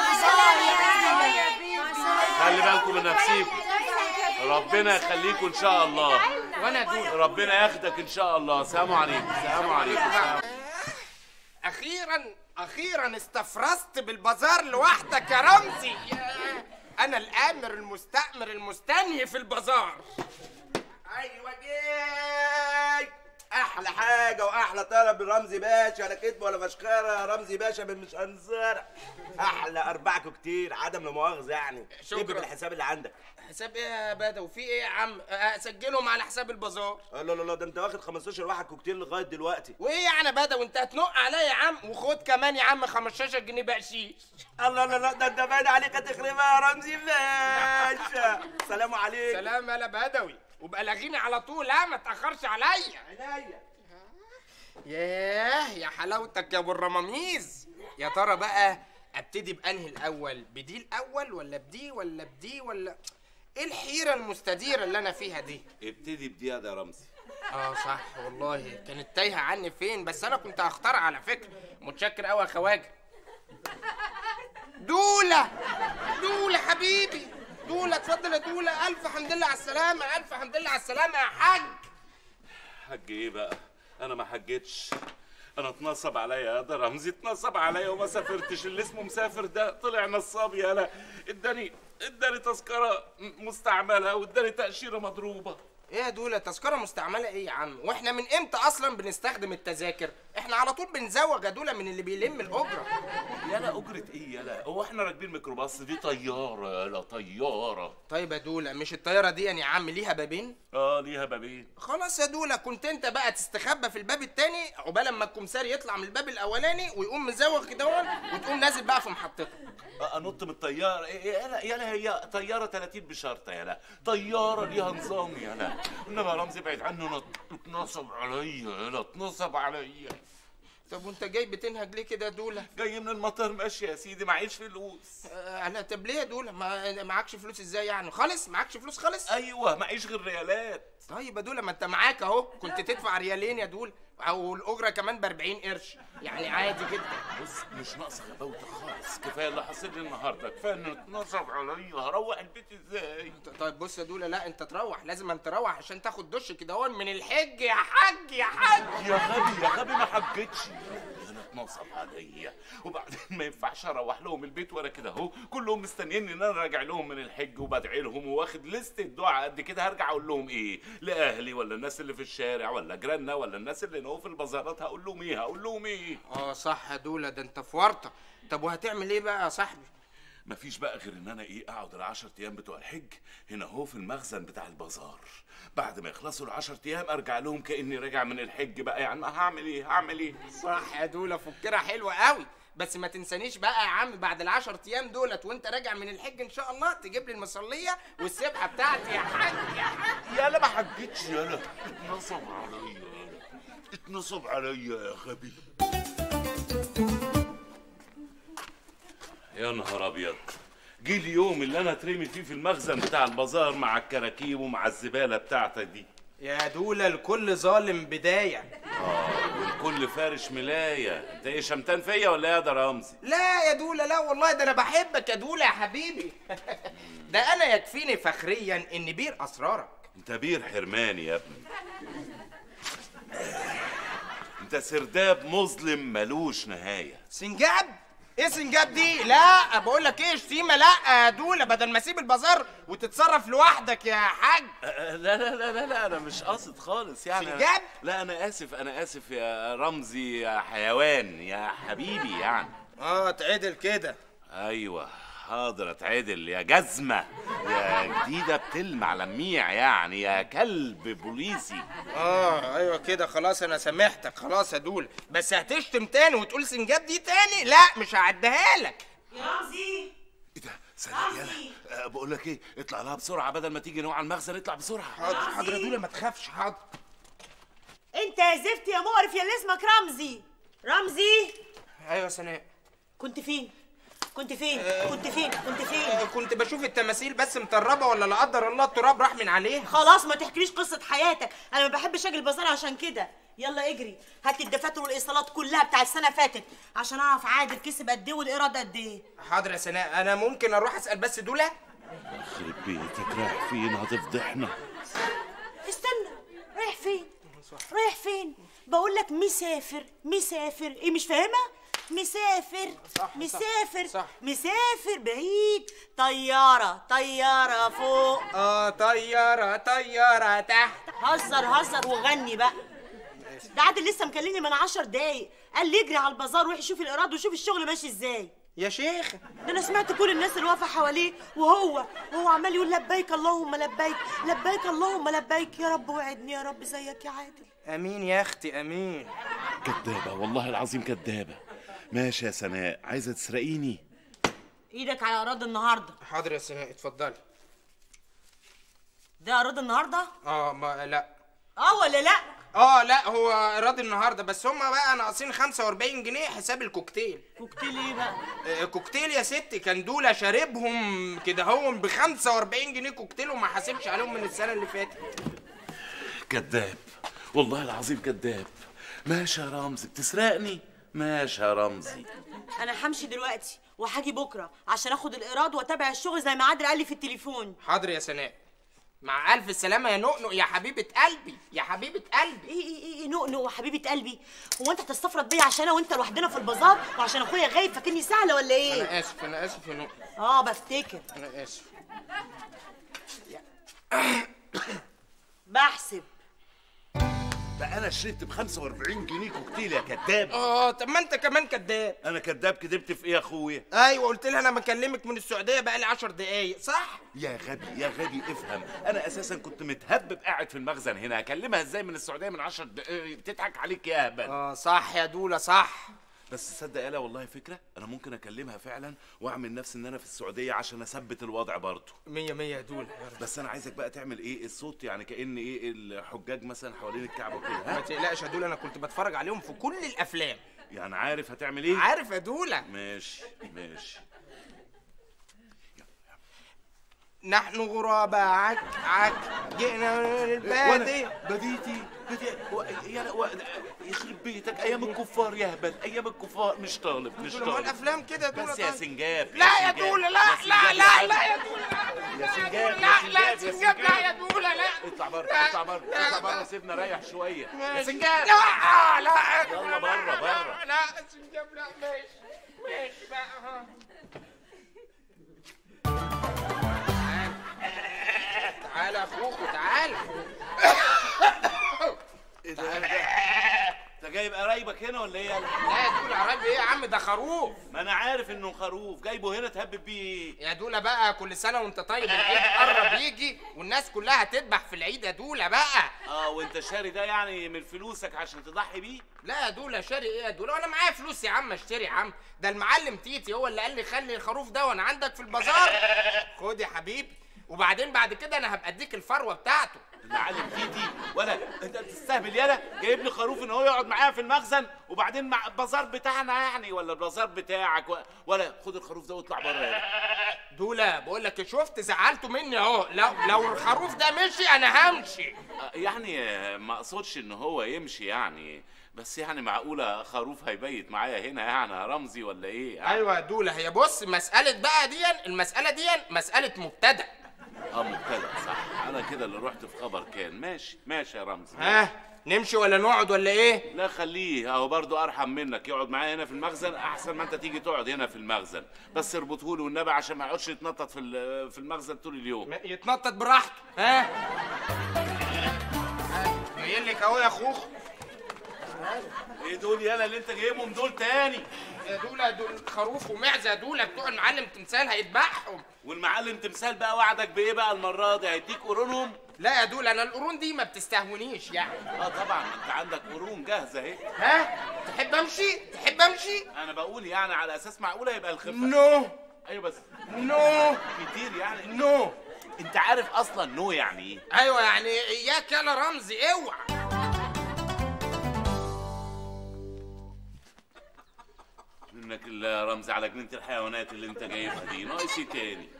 خلي بالكم من نفسيكم ربنا يخليكم ان شاء الله وانا دول ربنا ياخدك ان شاء الله سلام عليكم سلام عليكم سلام. اخيرا اخيرا استفرزت بالبازار لوحدك يا رمزي يا- انا الامر المستأمر المستنهي في البازار ايوه جاي احلى حاجه واحلى طلب رمزي باشا لا كدب ولا فشخره رمزي باشا من مش هنزرع احلى اربع كوكتيل عدم لا مؤاخذه يعني شكراً. اكتب الحساب اللي عندك حساب ايه يا بدوي في ايه يا عم اسجلهم على حساب البازار لا لا لا ده انت واخد 15 واحد كوكتيل لغايه دلوقتي وايه يعني بدوي انت هتنق عليا يا عم وخد كمان يا عم 15 جنيه بقشيش الله لا لا ده انت باين عليك هتخربها يا رمزي باشا سلام عليكم سلام يا بدوي وبقى لاغيني على طول ها ما تاخرش عليا عينيا ياه يا حلاوتك يا ابو الرماميز يا ترى بقى ابتدي بانهي الاول بدي الاول ولا بدي ولا بدي ولا ايه الحيره المستديره اللي انا فيها دي ابتدي بديها ده يا رمزي اه صح والله كانت تايهه عني فين بس انا كنت هختار على فكره متشكر قوي يا خواجه دوله دوله حبيبي دوله اتفضل يا دوله الف حمد لله على السلامه الف حمد لله على السلامه يا حاج حج ايه بقى انا ما حجتش انا اتنصب عليا يا ده رمزي اتنصب عليا وما سافرتش اللي اسمه مسافر ده طلع نصاب يالا اداني اداني تذكره م- مستعمله واداني تاشيره مضروبه ايه يا دوله تذكره مستعمله ايه يا عم واحنا من امتى اصلا بنستخدم التذاكر احنا على طول بنزوغ يا دوله من اللي بيلم الاجره يالا اجره ايه يالا هو احنا راكبين ميكروباص دي طياره يالا طياره طيب يا دوله مش الطياره دي يا عم ليها بابين اه ليها بابين خلاص يا دوله كنت انت بقى تستخبى في الباب التاني عقبال ما الكمساري يطلع من الباب الاولاني ويقوم مزوغ كده هون، وتقوم نازل بقى في محطتك آه، انط من الطياره إيه- إيه، يالا يالا هي طياره 30 بشرطه يالا طياره ليها نظام يالا انما رمزي بعيد عنه أنا اتنصب عليا يالا اتنصب عليا طب وانت جاي بتنهج ليه كده يا دوله جاي من المطار ماشي يا سيدي معيش فلوس آه لا طب ليه يا دوله ما معكش فلوس ازاي يعني خالص معكش فلوس خالص ايوه معيش غير ريالات طيب يا دوله ما انت معاك اهو كنت تدفع ريالين يا دوله او الاجره كمان ب 40 قرش يعني عادي جدا بص مش ناقصه غباوتك خالص كفايه اللي حصل لي النهارده كفايه انه اتنصب عليا هروح البيت ازاي طيب بص يا دوله لا انت تروح لازم انت تروح عشان تاخد دش كده هون من الحج يا حاج يا حاج يا غبي يا غبي ما حجتش انا اتنصب عليا وبعدين ما ينفعش اروح لهم البيت وانا كده اهو كلهم مستنيين ان انا راجع لهم من الحج وبدعي لهم واخد لستة دعاء قد كده هرجع اقول لهم ايه لاهلي ولا الناس اللي في الشارع ولا جيراننا ولا الناس اللي نقوا في البازارات هقول لهم ايه هقول لهم ايه اه صح يا دوله ده انت في ورطه طب وهتعمل ايه بقى يا صاحبي مفيش بقى غير ان انا ايه اقعد العشر ايام بتوع الحج هنا اهو في المخزن بتاع البازار بعد ما يخلصوا العشر ايام ارجع لهم كاني راجع من الحج بقى يعني ما هعمل ايه هعمل ايه صح يا دوله فكرة حلوة قوي بس ما تنسانيش بقى يا عم بعد العشر ايام دولت وانت راجع من الحج ان شاء الله تجيب لي المصليه والسبحه بتاعتي يا حاج يا حاج يالا ما حجتش يالا اتنصب عليا يالا اتنصب عليا يا غبي يا نهار ابيض جه اليوم اللي انا اترمي فيه في المخزن بتاع البازار مع الكراكيب ومع الزباله بتاعتك دي يا دولة لكل ظالم بداية اه والكل فارش ملايه انت ايه شمتان فيا ولا ايه يا ده رمزي لا يا دولة لا والله ده انا بحبك يا دولة يا حبيبي ده انا يكفيني فخريا ان بير اسرارك انت بير حرماني يا ابني انت سرداب مظلم ملوش نهايه سنجاب ايه سنجاب دي لا بقول لك ايه شتيمه لا يا دولة بدل ما اسيب البازار وتتصرف لوحدك يا حاج لا لا لا لا لا انا مش قاصد خالص يعني سنجاب؟ لا انا اسف انا اسف يا رمزي يا حيوان يا حبيبي يعني اه اتعدل كده ايوه حاضر اتعدل يا جزمه يا جديده بتلمع لميع يعني يا كلب بوليسي اه ايوه كده خلاص انا سامحتك خلاص يا دولة بس هتشتم تاني وتقول سنجاب دي تاني لا مش هعديها لك يا رمزي سلام يلا أه بقول لك ايه اطلع لها بسرعه بدل ما تيجي نوع على المخزن اطلع بسرعه حاضر حاضر يا دولة ما تخافش حاضر انت يا زفت يا مقرف يا اللي اسمك رمزي رمزي ايوه سناء كنت فين كنت فين كنت فين كنت فين آه، كنت بشوف التماثيل بس مطربه ولا لا قدر الله التراب راح من عليها خلاص ما تحكيليش قصه حياتك انا ما بحبش اجي البازار عشان كده يلا اجري هات لي الدفاتر والايصالات كلها بتاع السنه فاتت عشان اعرف عادل كسب قد ايه والايراد قد ايه حاضر يا سناء انا ممكن اروح اسال بس دولة يخرب بيتك رايح فين هتفضحنا استنى رايح فين رايح فين بقول لك مسافر مسافر ايه مش فاهمه مسافر صح، مسافر صح. مسافر بعيد طياره طياره فوق اه طياره طياره تحت هزر هزر وغني بقى ده عادل لسه مكلمني من عشر دقايق قال لي اجري على البازار روح شوف الايراد وشوف الشغل ماشي ازاي يا شيخ ده انا سمعت كل الناس اللي واقفه حواليه وهو وهو عمال يقول لبيك اللهم لبيك لبيك اللهم لبيك يا رب وعدني يا رب زيك يا عادل امين يا اختي امين كدابه والله العظيم كدابه ماشي يا سناء عايزه تسرقيني ايدك على ايراد النهارده حاضر يا سناء اتفضلي ده ايراد النهارده اه ما لا اه ولا لا اه لا هو راضي النهارده بس هما بقى ناقصين 45 جنيه حساب الكوكتيل كوكتيل ايه بقى آه، كوكتيل يا ستي كان دولة شاربهم كده هم ب 45 جنيه كوكتيل وما حاسبش عليهم من السنه اللي فاتت كذاب والله العظيم كذاب ماشي يا رمزي بتسرقني ماشي يا رمزي انا همشي دلوقتي وهاجي بكره عشان اخد الايراد واتابع الشغل زي ما عادل قال لي في التليفون حاضر يا سناء مع الف سلامه يا نؤنؤ يا حبيبه قلبي يا حبيبه قلبي ايه ايه ايه ايه نؤنؤ وحبيبه قلبي هو انت هتستفرد بيا عشان انا وانت لوحدنا في البازار وعشان اخويا غايب فاكرني سهله ولا ايه انا اسف انا اسف يا نؤنؤ اه بفتكر انا اسف بحسب ده انا شربت ب 45 جنيه كوكتيل يا كذاب اه طب ما انت كمان كداب انا كذاب كدبت في ايه يا اخويا ايوه قلت لها انا بكلمك من السعوديه بقالي 10 دقايق صح يا غبي يا غبي افهم انا اساسا كنت متهبب قاعد في المخزن هنا اكلمها ازاي من السعوديه من 10 دقايق بتضحك عليك يا هبل اه صح يا دولا صح بس تصدق يالا والله فكره انا ممكن اكلمها فعلا واعمل نفسي ان انا في السعوديه عشان اثبت الوضع برضه مية مية يا دولا بس انا عايزك بقى تعمل ايه الصوت يعني كان ايه الحجاج مثلا حوالين الكعبه كده ما ها تقلقش يا دولا انا كنت بتفرج عليهم في كل الافلام يعني عارف هتعمل ايه عارف يا دولا ماشي ماشي نحن غرباء عك عك جئنا من البادية وانا بديتي بدي و... يا و... يخرب بيتك ايام الكفار يا هبل ايام الكفار مش طالب مش دول طالب الافلام كده يا دولا بس يا طيب. سنجاب لا يا سنجاب، دولا لا يا لا سنجاب لا يا لا حبيبي. يا دولا يا سنجاب لا يا لا سنجاب سنجاب لا يا دولا لا اطلع بره لا. اطلع بره اطلع بره سيبنا ريح شويه يا ماشي. سنجاب لا آه، لا يلا بره بره لا سنجاب لا ماشي ماشي بقى ها تعال يا اخوك تعال ايه ده ده انت جايب قرايبك هنا ولا ايه لا يا دولا قرايب ايه يا عم ده خروف ما انا عارف انه خروف جايبه هنا تهبب بيه ايه يا دولا بقى كل سنه وانت طيب العيد قرب يجي والناس كلها هتذبح في العيد يا دولا بقى اه وانت شاري ده يعني من فلوسك عشان تضحي بيه لا يا دولا شاري ايه يا دولا وانا معايا فلوس يا عم اشتري يا عم ده المعلم تيتي هو اللي قال لي خلي الخروف ده وانا عندك في البازار خد يا حبيبي وبعدين بعد كده انا هبقى اديك الفروه بتاعته المعلم تيتي ولا انت بتستهبل يالا جايب لي خروف ان هو يقعد معايا في المخزن وبعدين مع البازار بتاعنا يعني ولا البازار بتاعك و... ولا خد الخروف ده واطلع بره يالا دولا بقول لك شفت زعلته مني اهو لو لو الخروف ده مشي انا همشي آه، يعني آه، ما اقصدش ان هو يمشي يعني بس يعني معقوله خروف هيبيت معايا هنا يعني يا رمزي ولا ايه يعني؟ ايوه يا دولا هي بص مساله بقى دي المساله دي مساله مبتدأ اه مبتدأ صح انا كده اللي رحت في خبر كان ماشي ماشي يا رمزي ها نمشي ولا نقعد ولا ايه لا خليه اهو برضه ارحم منك يقعد معايا هنا في المخزن احسن ما انت تيجي تقعد هنا في المخزن بس اربطه له والنبي عشان ما يقعدش يتنطط في ال- في المخزن طول اليوم يتنطط براحته ها جايين لك اهو يا خوخ ايه دول يالا اللي انت جايبهم دول تاني يا دولا دول خروف ومعزه دولا بتوع المعلم تمثال هيذبحهم والمعلم تمثال بقى وعدك بايه بقى المره دي هيديك قرونهم لا يا دولا انا القرون دي ما بتستهونيش يعني اه طبعا ما انت عندك قرون جاهزه اهي ها تحب امشي تحب امشي انا بقول يعني على اساس معقوله يبقى الخفه نو ايوه بس نو كتير يعني نو انت عارف اصلا نو يعني ايه ايوه يعني اياك يالا رمزي اوعى منك الله يا رمزي على جنينه الحيوانات اللي انت جايبها دي ناقص إيه تاني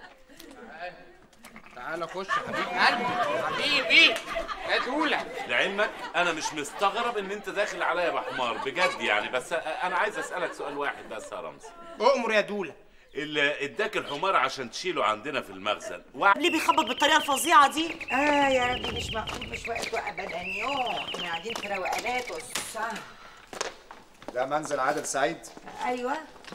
تعالى خش حبيب قلبي حبيبي يا دولا لعلمك انا مش مستغرب ان انت داخل عليا بحمار بجد يعني بس انا عايز اسالك سؤال واحد بس يا رمزي اؤمر يا دولا اللي اداك الحمار عشان تشيله عندنا في المخزن ليه بيخبط بالطريقه الفظيعه دي اه يا ربي مش معقول مش وقته ابدا يوه احنا قاعدين في روقانات والصح ده منزل عادل سعيد ايوه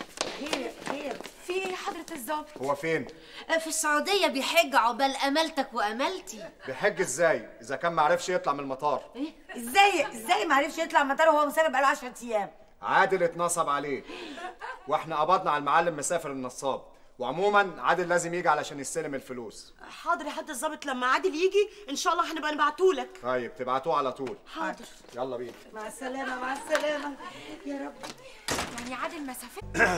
خير خير في ايه حضرة الظابط؟ هو فين في السعودية بيحج عقبال أملتك وأملتي بيحج ازاي اذا كان معرفش يطلع من المطار ازاي ازاي ما عرفش يطلع مطار وهو مسافر بقاله 10 ايام عادل اتنصب عليه واحنا قبضنا على المعلم مسافر النصاب وعموما عادل لازم يجي علشان يستلم الفلوس حاضر يا حد الظابط لما عادل يجي ان شاء الله هنبقى نبعتهولك طيب تبعتوه على طول حاضر يلا بينا مع السلامه مع السلامه يا رب يعني عادل مسافة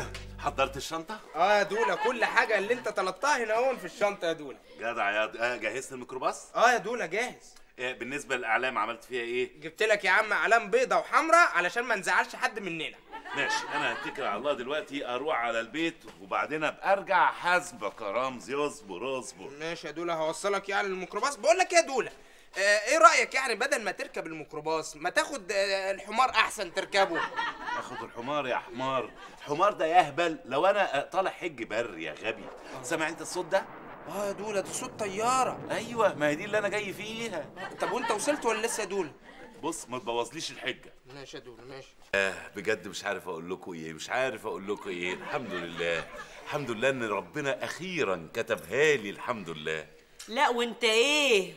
حضرت الشنطه اه يا دولا كل حاجه اللي انت طلبتها هنا هون في الشنطه يا دولا جدع يا آه جهزت الميكروباص اه يا دولا جاهز آه، بالنسبه للاعلام عملت فيها ايه جبت لك يا عم علام بيضه وحمراء علشان ما نزعلش حد مننا ماشي انا هتكل على الله دلوقتي اروح على البيت وبعدين ابقى ارجع حاسبك يا رمزي اصبر اصبر ماشي يا دولا هوصلك يعني الميكروباص بقول لك إيه يا دولا آه ايه رايك يعني بدل ما تركب الميكروباص ما تاخد آه الحمار احسن تركبه اخد الحمار يا حمار الحمار ده يهبل لو انا آه، طالع حج بر يا غبي سامع انت الصوت ده اه يا دولا ده صوت طياره ايوه ما هي دي اللي انا جاي فيها طب وانت وصلت ولا لسه يا دولا بص ما تبوظليش الحجه ماشي يا دولا ماشي آه بجد مش عارف اقول لكم ايه مش عارف اقول لكم ايه الحمد لله الحمد لله ان ربنا اخيرا كتبها لي الحمد لله لا وانت ايه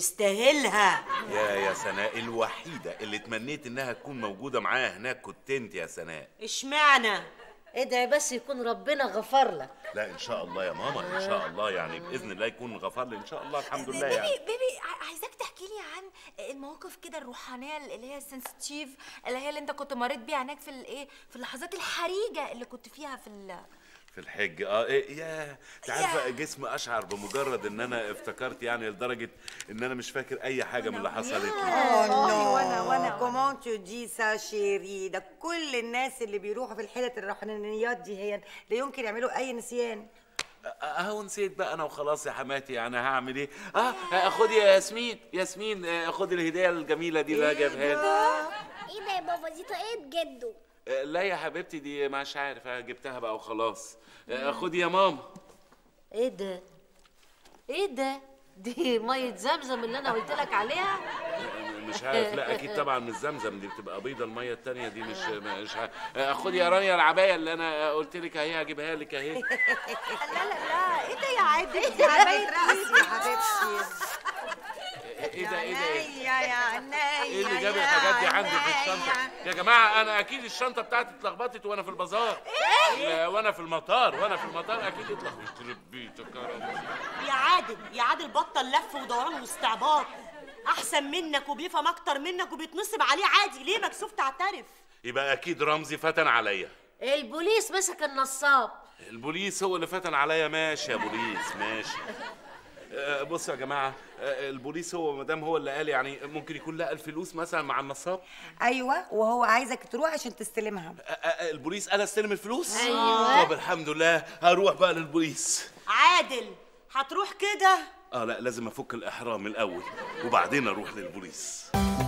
تستاهلها يا يا سناء الوحيده اللي تمنيت انها تكون موجوده معايا هناك كنت انت يا سناء اشمعنى ادعي بس يكون ربنا غفر لك لا ان شاء الله يا ماما ان شاء الله يعني باذن الله يكون غفر لي ان شاء الله الحمد لله بيبي يعني بيبي ع- عايزاك تحكي لي عن المواقف كده الروحانيه اللي هي السنسيتيف اللي هي اللي انت كنت مريت بيها هناك في الايه في اللحظات الحرجه اللي كنت فيها في ال في الحج اه إيه يا انت عارفه جسمي اشعر بمجرد ان انا افتكرت يعني لدرجه ان انا مش فاكر اي حاجه من اللي حصلت لي اه نو وانا وانا كومون تو دي سا شيري ده كل الناس اللي بيروحوا في الحتت الروحانيات دي هي لا يمكن يعملوا اي نسيان اهو نسيت بقى انا وخلاص يا حماتي يعني هعمل ايه اه خدي يا ياسمين ياسمين آه، خدي الهديه الجميله دي اللي أنا جايبها لك ايه ده يا بابا دي طاقية جده آه، لا يا حبيبتي دي مش عارف آه، جبتها بقى وخلاص آه، خدي يا ماما ايه ده ايه ده دي مية زمزم اللي انا قلت لك عليها مش عارف لا اكيد طبعا مش زمزم دي بتبقى بيضه الميه التانية دي مش مش عارف آه، خدي يا رانيا العبايه اللي انا قلت لك اهي هجيبها لك اهي لا لا لا ايه ده يا عادل دي عباية رقص يا حبيبتي ايه ده ايه ده ايه يا يا عينيا ايه اللي جاب الحاجات دي عندي في الشنطه يا جماعه انا اكيد الشنطه بتاعتي اتلخبطت وانا في البازار ايه وانا في المطار وانا في المطار اكيد اتلخبطت يخرب بيتك يا رب يا عادل يا عادل بطل لف ودوران واستعباط احسن منك وبيفهم اكتر منك وبيتنصب عليه عادي ليه مكسوف تعترف يبقى اكيد رمزي فتن عليا البوليس مسك النصاب البوليس هو اللي فتن عليا ماشي يا بوليس ماشي آه، بصوا يا جماعه آه، البوليس هو ما دام هو اللي قال يعني ممكن يكون لقى الفلوس مثلا مع النصاب ايوه وهو عايزك تروح عشان تستلمها آه، آه، البوليس قال استلم الفلوس أيوة. طب الحمد لله هروح بقى للبوليس عادل هتروح كده اه لا لازم افك الاحرام الاول وبعدين اروح للبوليس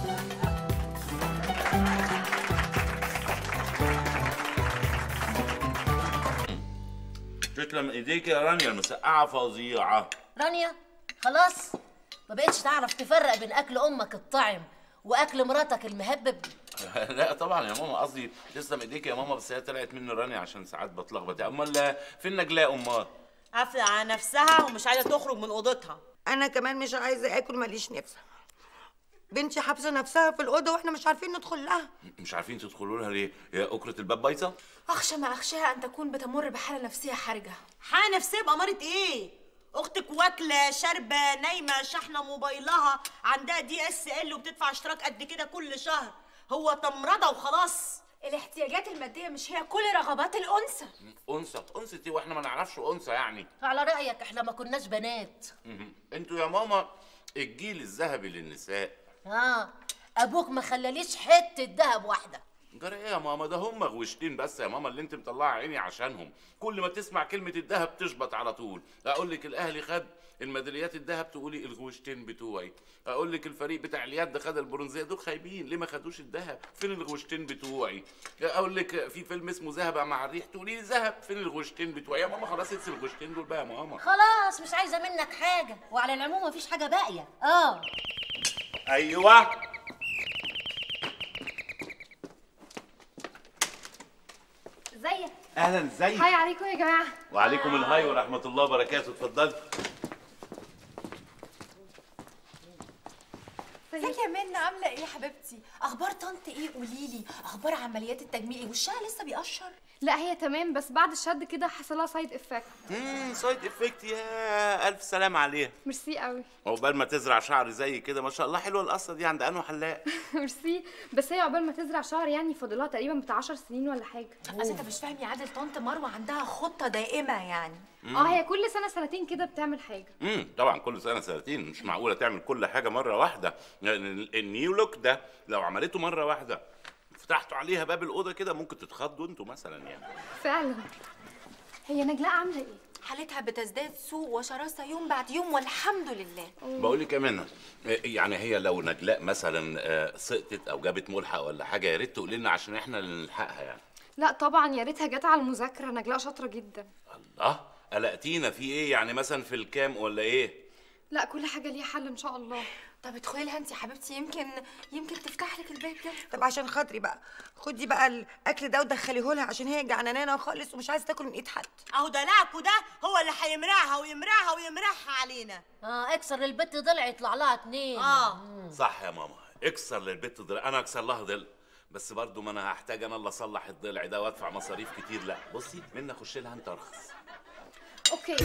تسلم ايديك يا رانيا المسقعه فظيعه رانيا خلاص ما بقتش تعرف تفرق بين اكل امك الطعم واكل مراتك المهبب لا طبعا يا ماما قصدي تسلم ايديك يا ماما بس هي طلعت مني رانيا عشان ساعات بتلخبط امال فين نجلاء امال قافله على نفسها ومش عايزه تخرج من اوضتها انا كمان مش عايزه اكل ماليش نفس بنتي حابسه نفسها في الاوضه واحنا مش عارفين ندخل لها مش عارفين تدخلوا لها ليه هي اكره الباب بايظه اخشى ما اخشاها ان تكون بتمر بحاله نفسيه حرجه حاله نفسيه بأمارة ايه اختك واكله شاربه نايمه شاحنه موبايلها عندها دي اس ال وبتدفع اشتراك قد كده كل شهر هو تمرضه وخلاص الاحتياجات الماديه مش هي كل رغبات الانثى انثى انثى ايه واحنا ما نعرفش انثى يعني على رايك احنا ما كناش بنات مهم. انتوا يا ماما الجيل الذهبي للنساء اه ابوك ما خلاليش حته دهب واحده جرى ايه يا ماما ده هم غوشتين بس يا ماما اللي انت مطلعه عيني عشانهم كل ما تسمع كلمه الذهب تشبط على طول اقول لك الاهلي خد الميداليات الذهب تقولي الغوشتين بتوعي اقول لك الفريق بتاع اليد خد البرونزيه دول خايبين ليه ما خدوش الذهب فين الغوشتين بتوعي اقول لك في فيلم اسمه ذهب مع الريح تقولي لي ذهب فين الغوشتين بتوعي يا ماما خلاص انسي الغوشتين دول بقى يا ماما خلاص مش عايزه منك حاجه وعلى العموم مفيش حاجه باقيه اه ايوه ازيك اهلا ازيك هاي عليكم يا جماعه وعليكم الهاي ورحمه الله وبركاته اتفضلي ازيك يا منى عامله ايه يا حبيبتي اخبار طنط ايه قولي لي اخبار عمليات التجميل ايه وشها لسه بيقشر لا هي تمام بس بعد الشد كده حصل لها سايد افكت امم سايد افكت يا الف سلام عليها ميرسي قوي عقبال ما تزرع شعر زي كده ما شاء الله حلوه القصه دي عند انو حلاق ميرسي بس هي عقبال ما تزرع شهر يعني فاضلها تقريبا بتاع 10 سنين ولا حاجه اصل انت مش فاهم يا عادل طنط مروه عندها خطه دائمه يعني اه هي كل سنه سنتين كده بتعمل حاجه امم طبعا كل سنه سنتين مش معقوله تعمل كل حاجه مره واحده يعني ال- النيو لوك ده لو عملته مره واحده فتحتوا عليها باب الاوضه كده ممكن تتخضوا انتوا مثلا يعني فعلا هي نجلاء عامله ايه حالتها بتزداد سوء وشراسه يوم بعد يوم والحمد لله بقول لك يا منى يعني هي لو نجلاء مثلا آه، سقطت او جابت ملحق ولا حاجه يا ريت تقولي لنا عشان احنا اللي نلحقها يعني لا طبعا يا ريتها جت على المذاكره نجلاء شاطره جدا الله قلقتينا في ايه يعني مثلا في الكام ولا ايه لا كل حاجه ليها حل ان شاء الله طب ادخلي لها انت يا حبيبتي يمكن يمكن تفتح لك الباب كده طب عشان خاطري بقى خدي بقى الاكل ده ودخليه لها عشان هي جعانانه خالص ومش عايزه تاكل من ايد حد اهو دلعكوا ده هو اللي هيمرعها ويمرعها ويمرعها علينا اه اكسر البت ضلع يطلع لها اتنين اه صح يا ماما اكسر للبت ضلع انا اكسر لها ضلع بس برضو ما انا هحتاج انا اللي اصلح الضلع ده وادفع مصاريف كتير لا بصي منى خش لها انت ارخص اوكي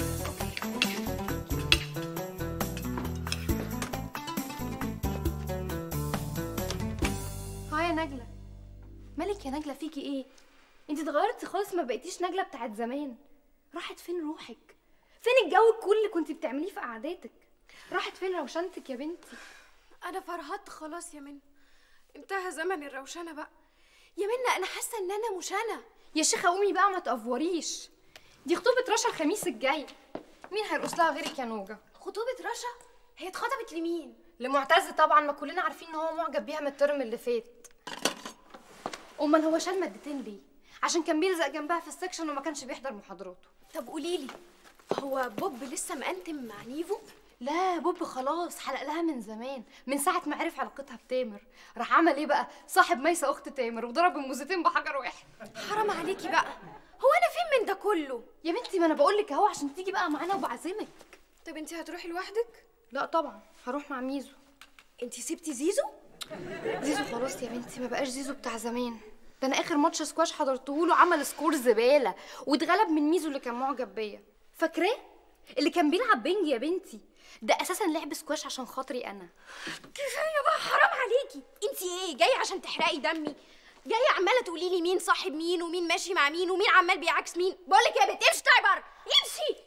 هاي يا نجلة مالك يا نجلة فيكي ايه انت اتغيرتي خالص ما بقيتيش نجلة بتاعت زمان راحت فين روحك فين الجو الكل اللي كنت بتعمليه في قعداتك راحت فين روشنتك يا بنتي انا فرهدت خلاص يا منى انتهى زمن الروشنه بقى يا منى انا حاسه ان انا مش انا يا شيخة قومي بقى ما تقفوريش دي خطوبة رشا الخميس الجاي مين هيرقص لها غيرك يا نوجة خطوبه رشا هي اتخطبت لمين لمعتز طبعا ما كلنا عارفين ان هو معجب بيها من الترم اللي فات امال هو شال مادتين ليه عشان كان بيلزق جنبها في السكشن وما كانش بيحضر محاضراته طب قولي لي هو بوب لسه مقنتم مع نيفو لا بوب خلاص حلق لها من زمان من ساعه ما عرف علاقتها بتامر راح عمل ايه بقى صاحب ميسه اخت تامر وضرب الموزتين بحجر واحد حرام عليكي بقى هو انا فين من ده كله يا بنتي ما انا بقول لك اهو عشان تيجي بقى معانا وبعزمك طب انتي هتروحي لوحدك لا طبعا هروح مع ميزو انت سبتي زيزو زيزو خلاص يا بنتي ما بقاش زيزو بتاع زمان ده انا اخر ماتش سكواش حضرته له عمل سكور زباله واتغلب من ميزو اللي كان معجب بيا فاكراه اللي كان بيلعب بينج يا بنتي ده اساسا لعب سكواش عشان خاطري انا كفايه بقى حرام عليكي انت ايه جايه عشان تحرقي دمي جايه عماله تقولي لي مين صاحب مين ومين ماشي مع مين ومين عمال بيعكس مين بقول لك يا بنت امشي طيب بره امشي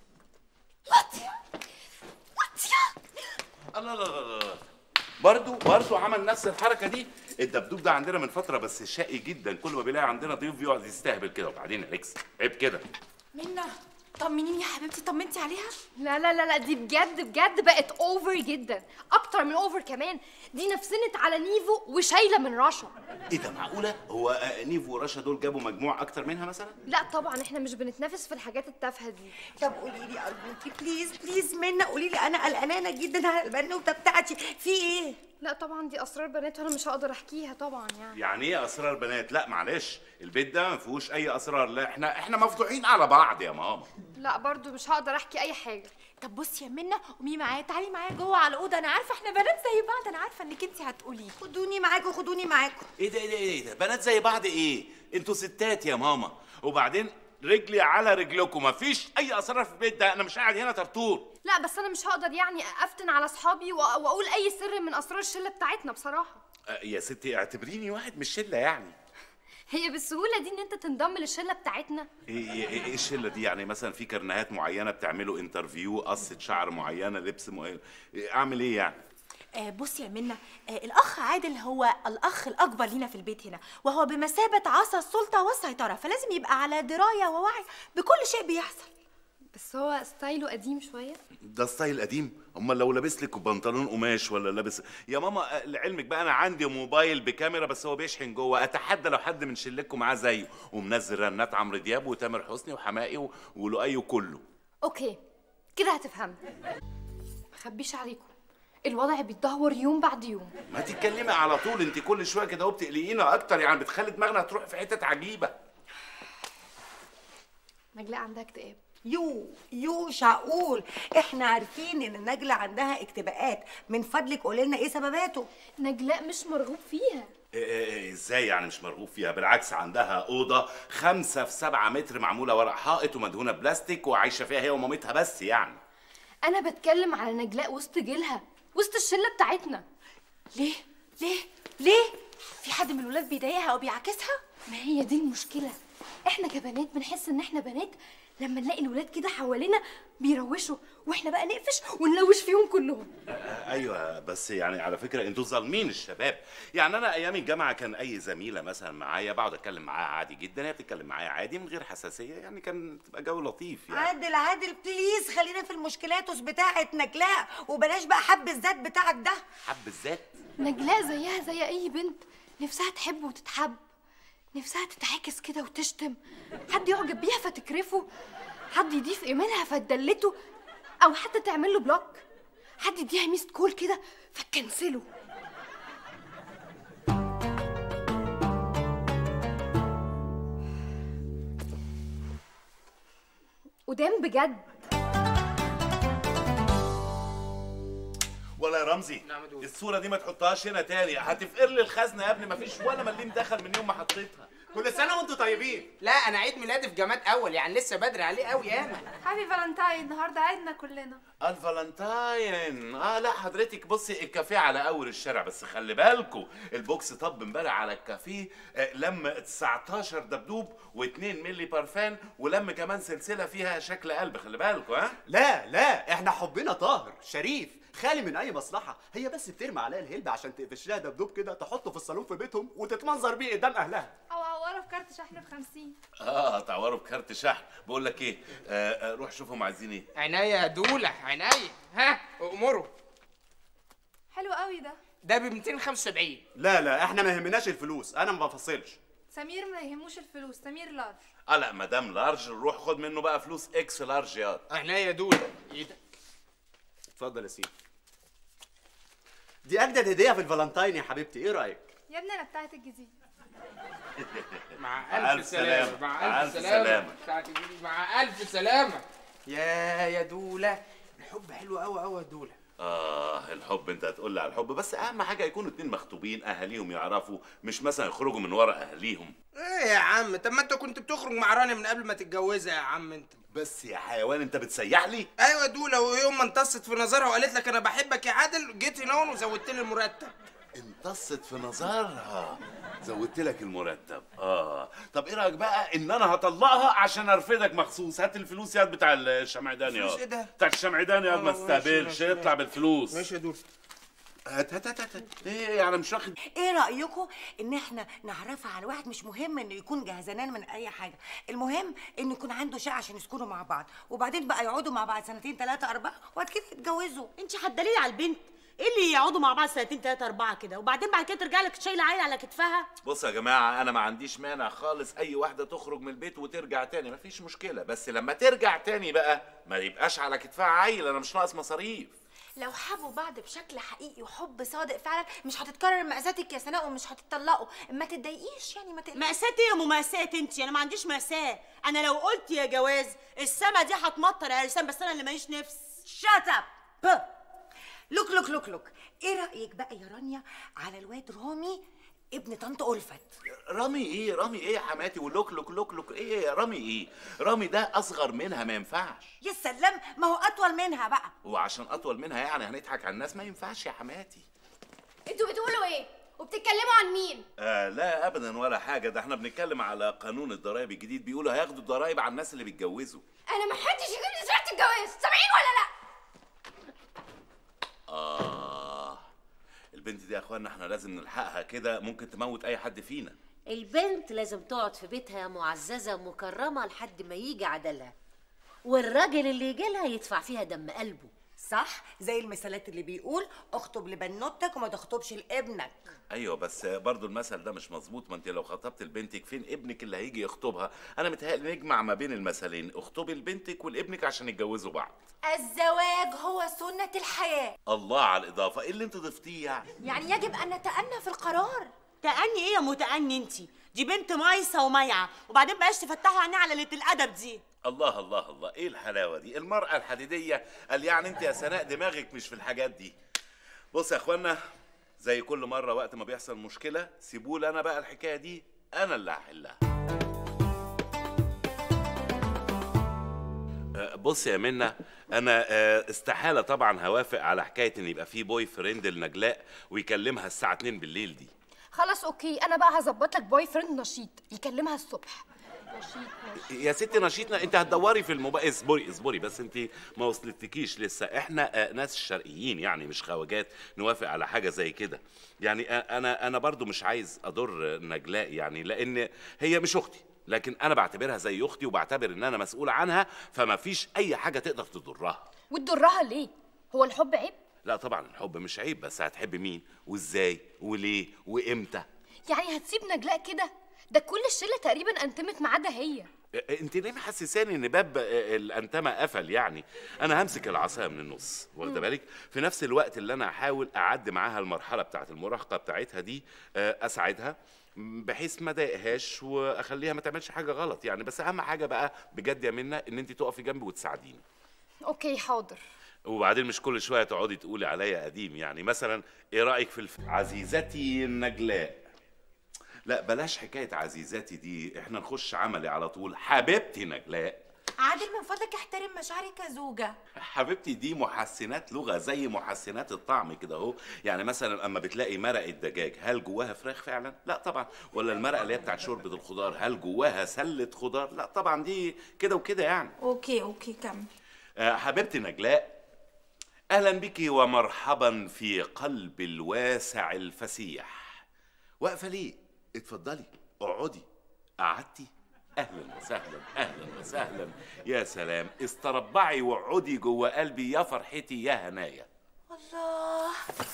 الله لا لا لا لا برضو برضو عمل نفس الحركه دي الدبدوب ده عندنا من فتره بس شقي جدا كل ما بيلاقي عندنا ضيوف بيقعد يستهبل كده وبعدين يا اكس عيب كده منا طمنيني يا حبيبتي طمنتي عليها لا لا لا لا دي بجد بجد بقت اوفر جدا اكتر من اوفر كمان دي نفسنت على نيفو وشايله من رشا ايه ده معقوله هو آه، نيفو ورشا دول جابوا مجموع اكتر منها مثلا لا طبعا احنا مش بنتنافس في الحاجات التافهه دي طب قولي لي ارجوكي بليز بليز منا قولي لي انا قلقانه جدا على البنوته بتاعتي في ايه لا طبعا دي اسرار بنات وانا مش هقدر احكيها طبعا يعني يعني ايه اسرار بنات لا معلش البيت ده ما فيهوش اي اسرار لا احنا احنا مفضوحين على بعض يا ماما لا برضو مش هقدر احكي اي حاجه طب بصي يا منا قومي معايا تعالي معايا جوه على الاوضه انا عارفه احنا بنات زي بعض انا عارفه انك انت هتقولي خدوني معاكم خدوني معاكم ايه ده ايه ده ايه ده بنات زي بعض ايه انتوا ستات يا ماما وبعدين رجلي على رجلكم مفيش اي اسرار في البيت ده انا مش قاعد هنا ترطور لا بس انا مش هقدر يعني افتن على اصحابي وأ- واقول اي سر من اسرار الشله بتاعتنا بصراحه آه، يا ستي اعتبريني واحد من الشله يعني هي بالسهوله دي ان انت تنضم للشله بتاعتنا ايه ايه ايه إيه الشله دي يعني مثلا في كرنيهات معينه بتعملوا انترفيو قصه شعر معينه لبس معين إيه، اعمل ايه يعني آه بصي يا منا آه الاخ عادل هو الاخ الاكبر لينا في البيت هنا وهو بمثابه عصا السلطه والسيطره فلازم يبقى على درايه ووعي بكل شيء بيحصل بس هو ستايله قديم شويه ده ستايل قديم امال لو لابس لك بنطلون قماش ولا لابس يا ماما آه، لعلمك بقى انا عندي موبايل بكاميرا بس هو بيشحن جوه اتحدى لو حد من شلتكم معاه زيه ومنزل رنات عمرو دياب وتامر حسني وحماقي و- ولؤي وكله اوكي كده هتفهمني مخبيش عليكم الوضع بيتدهور يوم بعد يوم ما تتكلمي على طول انت كل شويه كده وبتقلقينا اكتر يعني بتخلي دماغنا تروح في حتت عجيبه نجلاء عندها اكتئاب يو يو شعقول احنا عارفين ان نجلة عندها اكتئابات من فضلك قولي لنا ايه سبباته نجلاء مش مرغوب فيها إيه إيه إيه ازاي يعني مش مرغوب فيها بالعكس عندها اوضه خمسة في سبعة متر معموله ورق حائط ومدهونه بلاستيك وعايشه فيها هي ومامتها بس يعني انا بتكلم على نجلاء وسط جيلها وسط الشله بتاعتنا ليه ليه ليه في حد من الولاد بيضايقها او بيعاكسها ما هي دي المشكله احنا كبنات بنحس ان احنا بنات لما نلاقي الولاد كده حوالينا بيروشوا واحنا بقى نقفش ونلوش فيهم كلهم آه، ايوه بس يعني على فكره انتوا ظالمين الشباب يعني انا ايام الجامعه كان اي زميله مثلا معايا بقعد اتكلم معاها عادي جدا هي بتتكلم معايا عادي من غير حساسيه يعني كان تبقى جو لطيف يعني عادل عادل بليز خلينا في المشكلاتوس بتاعه نجلاء وبلاش بقى حب الذات بتاعك ده حب الذات نجلاء زيها زي اي بنت نفسها تحب وتتحب نفسها تتعاكس كده وتشتم حد يعجب بيها فتكرفه حد يضيف ايمانها فتدلته او حتى تعمل له بلوك حد يديها ميست كول كده فتكنسله قدام بجد ولا يا رمزي الصوره دي ما تحطهاش هنا تاني هتفقر لي الخزنه يا ابني ما فيش ولا مليم دخل من يوم ما حطيتها كل سنه وانتم طيبين لا انا عيد ميلادي في جامعه اول يعني لسه بدري عليه قوي ياما هابي فالنتاين النهارده عيدنا كلنا الفالنتاين اه لا حضرتك بصي الكافيه على اول الشارع بس خلي بالكوا البوكس طب امبارح على الكافيه آه، لم 19 دبدوب و2 ملي بارفان ولم كمان سلسله فيها شكل قلب خلي بالكوا ها لا لا احنا حبنا طاهر شريف خالي من اي مصلحه هي بس بترمي عليها الهلب عشان تقفش لها دبدوب كده تحطه في الصالون في بيتهم وتتمنظر بيه قدام اهلها او عواره في كارت شحن ب 50 اه تعوروا بكارت شحن بقول لك ايه آه آه روح شوفهم عايزين ايه عينيا يا دوله عينيا ها امروا حلو قوي ده ده ب 275 لا لا احنا ما يهمناش الفلوس انا ما بفصلش سمير ما يهموش الفلوس سمير لارج اه لا مدام لارج روح خد منه بقى فلوس اكس لارج يا عينيا يا دوله ايدك اتفضل يا سيدي دي اجدد هديه في الفالنتاين يا حبيبتي ايه رايك يا ابني انا بتاعت الجديد مع ألف الف سلامه سلامة. مع ألف الف سلامه سلامة. بتاعت الجديد. مع الف سلامه يا يا دوله الحب حلو قوي قوي يا دوله اه الحب انت هتقول لي على الحب بس اهم حاجه يكونوا اتنين مخطوبين اهاليهم يعرفوا مش مثلا يخرجوا من ورا اهاليهم ايه يا عم طب ما انت كنت بتخرج مع رانيا من قبل ما تتجوزها يا عم انت بس يا حيوان انت بتسيح لي ايوه دولا ويوم ما انتصت في نظرها وقالت لك انا بحبك يا عادل جيت هنا وزودت لي المرتب امتصت في نظرها زودت لك المرتب اه طب ايه رايك بقى ان انا هطلقها عشان ارفدك مخصوص هات الفلوس يا بتاع الشمعدان يا فلوس ايه ده؟ بتاع الشمعدان يا ما آه، ماشي، تستهبلش ماشي. اطلع بالفلوس ماشي يا دولا هات هات هات هات ايه يعني مش واخد ايه رايكم ان احنا نعرفها على واحد مش مهم انه يكون جهزانان من اي حاجه المهم انه يكون عنده شقه عشان يسكنوا مع بعض وبعدين بقى يقعدوا مع بعض سنتين ثلاثه اربعه وبعد كده يتجوزوا انت هتدللي على البنت ايه اللي يقعدوا مع بعض سنتين ثلاثه اربعه كده وبعدين بعد كده ترجع لك شايله عيل على كتفها بص يا جماعة أنا ما عنديش مانع خالص أي واحدة تخرج من البيت وترجع تاني مفيش مشكلة بس لما ترجع تاني بقى ما يبقاش على كتفها عيل أنا مش ناقص مصاريف لو حبوا بعض بشكل حقيقي وحب صادق فعلا مش هتتكرر مأساتك يا سناء ومش هتتطلقوا ما تتضايقيش يعني ما تقلقيش مأساة ايه يا مماساة انت انا ما عنديش مأساة انا لو قلت يا جواز السما دي هتمطر يا لسان بس انا اللي ماليش نفس شات اب لوك لوك لوك لوك ايه رايك بقى يا رانيا على الواد رامي ابن طنط ألفت رامي إيه رامي إيه يا حماتي ولوك لوك لوك لوك إيه رامي إيه رامي ده أصغر منها ما ينفعش يا سلام ما هو اطول منها بقى وعشان أطول منها يعني هنضحك على الناس ما ينفعش يا حماتي انتوا بتقولوا ايه وبتتكلموا عن مين آه لا ابدا ولا حاجه ده احنا بنتكلم على قانون الضرايب الجديد بيقولوا هياخدوا الضرايب على الناس اللي بيتجوزوا انا ما حدش يجيب لي سيره الجواز سامعين ولا لا اه البنت دي يا اخوانا احنا لازم نلحقها كده ممكن تموت اي حد فينا البنت لازم تقعد في بيتها معززة مكرمة لحد ما يجي عدلها والراجل اللي يجي لها يدفع فيها دم قلبه صح زي المثالات اللي بيقول اخطب لبنوتك وما تخطبش لابنك ايوه بس برضو المثل ده مش مظبوط ما انت لو خطبت لبنتك فين ابنك اللي هيجي يخطبها انا متهيألي نجمع ما بين المثلين اخطبي لبنتك ولابنك عشان يتجوزوا بعض الزواج هو سنة الحياة الله على الاضافه ايه اللي انت ضفتيه يعني يعني يجب أن نتأنى في القرار تأني ايه يا متأني انت دي بنت مايسة ومايعة وبعدين بقاش تفتحوا عينيها على قلة الأدب دي الله الله الله ايه الحلاوه دي المراه الحديديه قال يعني انت يا سناء دماغك مش في الحاجات دي بص يا اخوانا زي كل مره وقت ما بيحصل مشكله سيبوا لي انا بقى الحكايه دي انا اللي هحلها آه، بص يا منى انا آه، استحاله طبعا هوافق على حكايه ان يبقى في بوي فريند لنجلاء ويكلمها الساعه 2 بالليل دي خلاص اوكي انا بقى هظبط لك بوي فريند نشيط يكلمها الصبح يا ستي نشيطنا انت هتدوري في الموبايل اصبري اصبري بس انت ما وصلتكيش لسه احنا آه، ناس شرقيين يعني مش خواجات نوافق على حاجه زي كده يعني آه، انا انا برضو مش عايز اضر نجلاء يعني لان هي مش اختي لكن انا بعتبرها زي اختي وبعتبر ان انا مسؤول عنها فما فيش اي حاجه تقدر تضرها وتضرها ليه هو الحب عيب لا طبعا الحب مش عيب بس هتحب مين وازاي وليه وامتى يعني هتسيب نجلاء كده ده كل الشله تقريبا انتمت ما عدا هي انت ليه محسساني ان باب الانتمه قفل يعني انا همسك العصايه من النص واخده بالك في نفس الوقت اللي انا احاول اعدي معاها المرحله بتاعه المراهقه بتاعتها دي آه، اساعدها م، بحيث ما اضايقهاش واخليها ما تعملش حاجه غلط يعني بس اهم حاجه بقى بجد يا منى ان انت تقفي جنبي وتساعديني اوكي حاضر وبعدين مش كل شويه تقعدي تقولي عليا قديم يعني مثلا ايه رايك في الف... عزيزتي النجلاء لا بلاش حكايه عزيزتي دي احنا نخش عملي على طول حبيبتي نجلاء عادل من فضلك احترم مشاعري كزوجة حبيبتي دي محسنات لغه زي محسنات الطعم كده اهو يعني مثلا اما بتلاقي مرقه دجاج هل جواها فراخ فعلا لا طبعا ولا المرقه اللي هي بتاعت شوربه الخضار هل جواها سله خضار لا طبعا دي كده وكده يعني اوكي اوكي كمل آه، حبيبتي نجلاء اهلا بك ومرحبا في قلب الواسع الفسيح واقفه ليه اتفضلي اقعدي قعدتي اهلا وسهلا اهلا وسهلا يا سلام استربعي واقعدي جوه قلبي يا فرحتي يا هنايا الله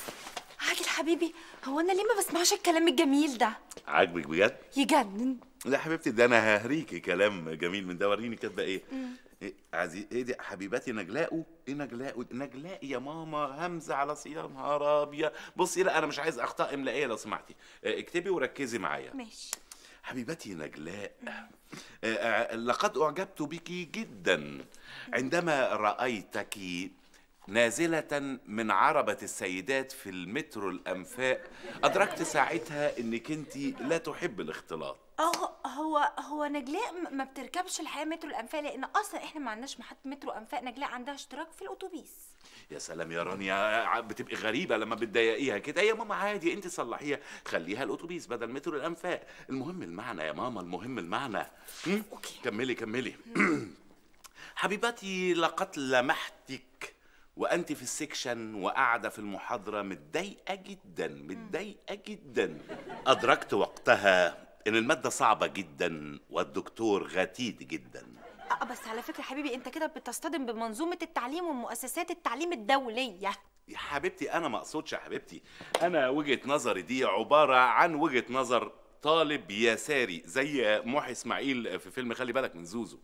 عادل حبيبي هو انا ليه ما بسمعش الكلام الجميل ده عاجبك بجد يجنن لا حبيبتي ده انا ههريكي كلام جميل من ده وريني كاتبه ايه إيه عزيز ايه دي حبيبتي نجلاء ايه نجلاء نجلاء يا ماما همزه على صيام نهار ابيض بصي لا انا مش عايز اخطاء املائيه لو سمحتي آه، اكتبي وركزي معايا ماشي حبيبتي نجلاء آه، آه، لقد اعجبت بك جدا عندما رايتك نازلة من عربة السيدات في المترو الأنفاق أدركت ساعتها إنك أنت لا تحب الاختلاط اه هو هو نجلاء م- ما بتركبش الحقيقه مترو الانفاق لان اصلا احنا ما عندناش محطه مترو انفاق نجلاء عندها اشتراك في الاتوبيس يا سلام يا رانيا بتبقى غريبة لما بتضايقيها كده يا ماما عادي انت صلحيها خليها الاتوبيس بدل مترو الانفاق المهم المعنى يا ماما المهم المعنى هم؟ كملي كملي حبيبتي لقد لمحتك وانت في السكشن وقاعده في المحاضره متضايقه جدا متضايقه جدا ادركت وقتها ان الماده صعبه جدا والدكتور غتيد جدا اه بس على فكره حبيبي انت كده بتصطدم بمنظومه التعليم ومؤسسات التعليم الدوليه يا حبيبتي انا ما اقصدش يا حبيبتي انا وجهه نظري دي عباره عن وجهه نظر طالب يساري زي محي اسماعيل في فيلم خلي بالك من زوزو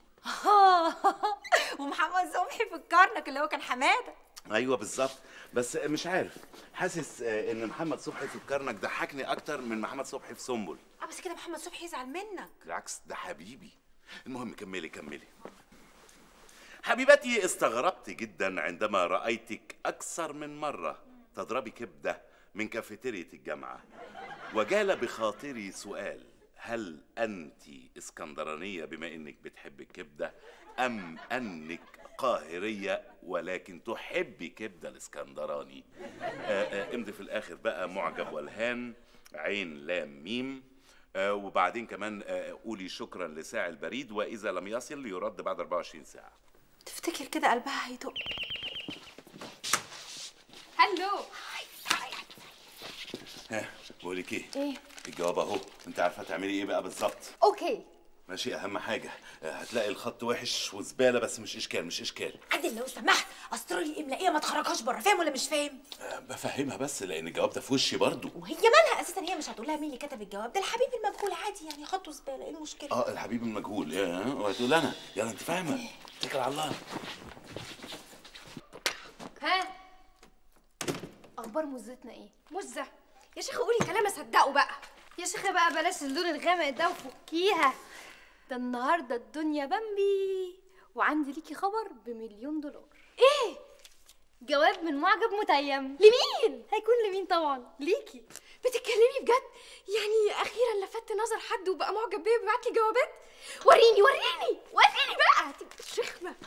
ومحمد صبحي في الكرنك اللي هو كان حماده ايوه بالظبط بس مش عارف حاسس آه، ان محمد صبحي في الكرنك ضحكني اكتر من محمد صبحي في سنبل اه بس كده محمد صبحي يزعل منك بالعكس ده حبيبي المهم كملي كملي حبيبتي استغربت جدا عندما رأيتك أكثر من مرة تضربي كبدة من كافيتيريا الجامعة وجال بخاطري سؤال هل أنت اسكندرانية بما إنك بتحبي الكبدة أم أنك قاهرية ولكن تحبي كبدة الاسكندراني آه، آه، امضي في الآخر بقى معجب والهان عين لام ميم آه، وبعدين كمان آه، قولي شكرا لساعي البريد وإذا لم يصل يرد بعد 24 ساعة تفتكر كده قلبها هيدق هلو ها بقول لك ايه ايه الجواب اهو انت عارفه تعملي ايه بقى بالظبط اوكي ماشي اهم حاجه آه، هتلاقي الخط وحش وزباله بس مش اشكال مش اشكال عادل لو سمحت اسطر لي الاملائيه ما تخرجهاش بره فاهم ولا مش فاهم آه، بفهمها بس لان الجواب ده في وشي برضو وهي مالها اساسا هي مش هتقول لها مين اللي كتب الجواب ده الحبيب المجهول عادي يعني خطه زباله ايه المشكله اه الحبيب المجهول يا وهتقول انا يلا انت فاهمه اتكل على الله ها اخبار مزتنا ايه مزة يا شيخة قولي كلام اصدقه بقى يا شيخه بقى بلاش اللون الغامق ده وفكيها ده النهارده الدنيا بامبي وعندي ليكي خبر بمليون دولار ايه جواب من معجب متيم لمين هيكون لمين طبعا ليكي بتتكلمي بجد يعني اخيرا لفت نظر حد وبقى معجب بيا وبيبعت لي جوابات وريني وريني وريني بقى هتبقى شخمه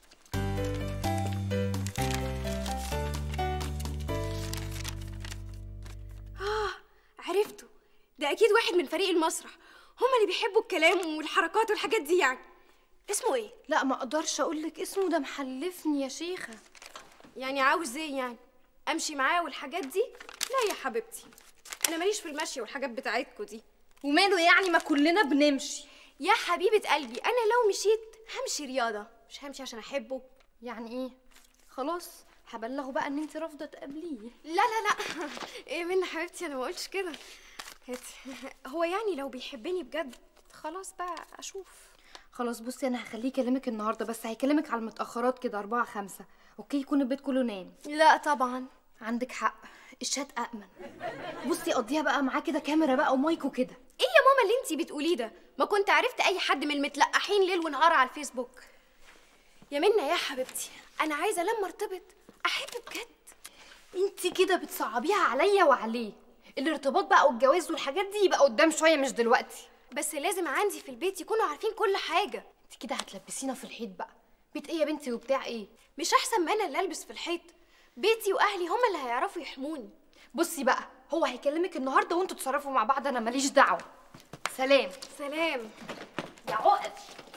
اه عرفته ده اكيد واحد من فريق المسرح هما اللي بيحبوا الكلام والحركات والحاجات دي يعني اسمه ايه لا ما اقدرش اقول لك اسمه ده محلفني يا شيخه يعني عاوز ايه يعني امشي معاه والحاجات دي لا يا حبيبتي انا ماليش في المشي والحاجات بتاعتكو دي وماله يعني ما كلنا بنمشي يا حبيبه قلبي انا لو مشيت همشي رياضه مش همشي عشان احبه يعني ايه خلاص هبلغه بقى ان انت رافضه تقابليه لا لا لا ايه منى حبيبتي انا ما قلتش كده هاتي. هو يعني لو بيحبني بجد خلاص بقى اشوف خلاص بصي انا هخليه يكلمك النهارده بس هيكلمك على المتاخرات كده أربعة خمسة اوكي يكون البيت كله نام لا طبعا عندك حق الشات أأمن بصي قضيها بقى معاه كده كاميرا بقى ومايك وكده ايه يا ماما اللي انتي بتقوليه ده ما كنت عرفت اي حد من المتلقحين ليل ونهار على الفيسبوك يا منى يا حبيبتي انا عايزه لما ارتبط احب بجد انت كده بتصعبيها عليا وعليه الارتباط بقى والجواز والحاجات دي يبقى قدام شويه مش دلوقتي بس لازم عندي في البيت يكونوا عارفين كل حاجه انت كده هتلبسينا في الحيط بقى بيت ايه يا بنتي وبتاع ايه مش احسن ما انا اللي البس في الحيط بيتي واهلي هما اللي هيعرفوا يحموني بصي بقى هو هيكلمك النهارده وانتوا تتصرفوا مع بعض انا ماليش دعوه سلام سلام يا عقد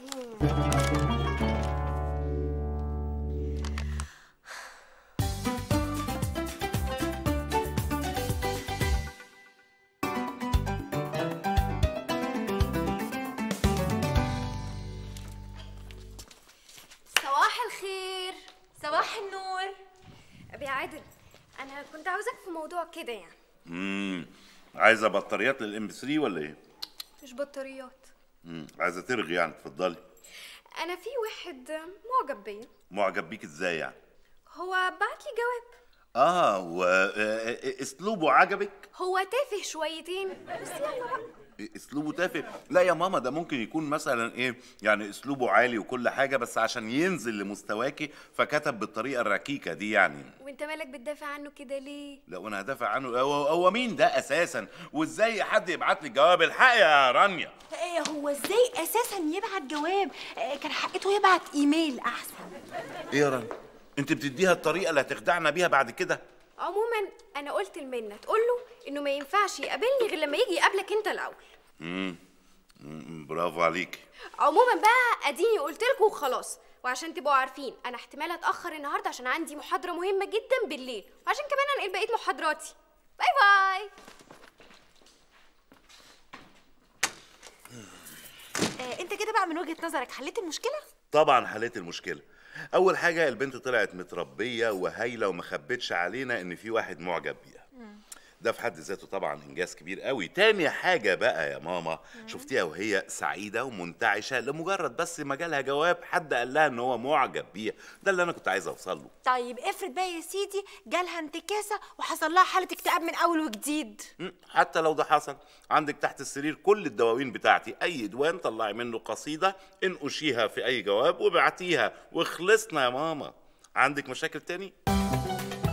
صباح الخير صباح النور ابي عادل انا كنت عاوزك في موضوع كده يعني امم عايزه بطاريات للام 3 ولا ايه مش بطاريات امم عايزه ترغي يعني اتفضلي انا في واحد معجب بيا معجب بيك ازاي يعني هو بعت لي جواب اه واسلوبه عجبك هو تافه شويتين بس يلا بقى اسلوبه تافه لا يا ماما ده ممكن يكون مثلا ايه يعني اسلوبه عالي وكل حاجه بس عشان ينزل لمستواكي فكتب بالطريقه الركيكه دي يعني وانت مالك بتدافع عنه كده ليه لا وانا هدافع عنه هو, هو مين ده اساسا وازاي حد يبعت لي جواب الحق يا رانيا ايه هو ازاي اساسا يبعت جواب آه، كان حقته يبعت ايميل احسن ايه يا رانيا انت بتديها الطريقه اللي هتخدعنا بيها بعد كده عموما انا قلت لمنى تقول له انه ما ينفعش يقابلني غير لما يجي يقابلك انت الاول امم أمم، برافو عليك عموما بقى اديني قلت لكم وخلاص وعشان تبقوا عارفين انا احتمال اتاخر النهارده عشان عندي محاضره مهمه جدا بالليل وعشان كمان انقل بقيه محاضراتي باي باي آه انت كده بقى من وجهة نظرك حليت المشكلة طبعا حليت المشكله اول حاجه البنت طلعت متربيه وهايله وما خبتش علينا ان في واحد معجب بيها ده في حد ذاته طبعا انجاز كبير قوي تاني حاجه بقى يا ماما شفتيها وهي سعيده ومنتعشه لمجرد بس ما جالها جواب حد قال لها ان هو معجب بيها ده اللي انا كنت عايز اوصل له طيب افرض بقى يا سيدي جالها انتكاسة وحصل لها حالة اكتئاب من اول وجديد مم، حتى لو ده حصل عندك تحت السرير كل الدواوين بتاعتي اي ديوان طلعي منه قصيده انقشيها في اي جواب وابعتيها وخلصنا يا ماما عندك مشاكل تاني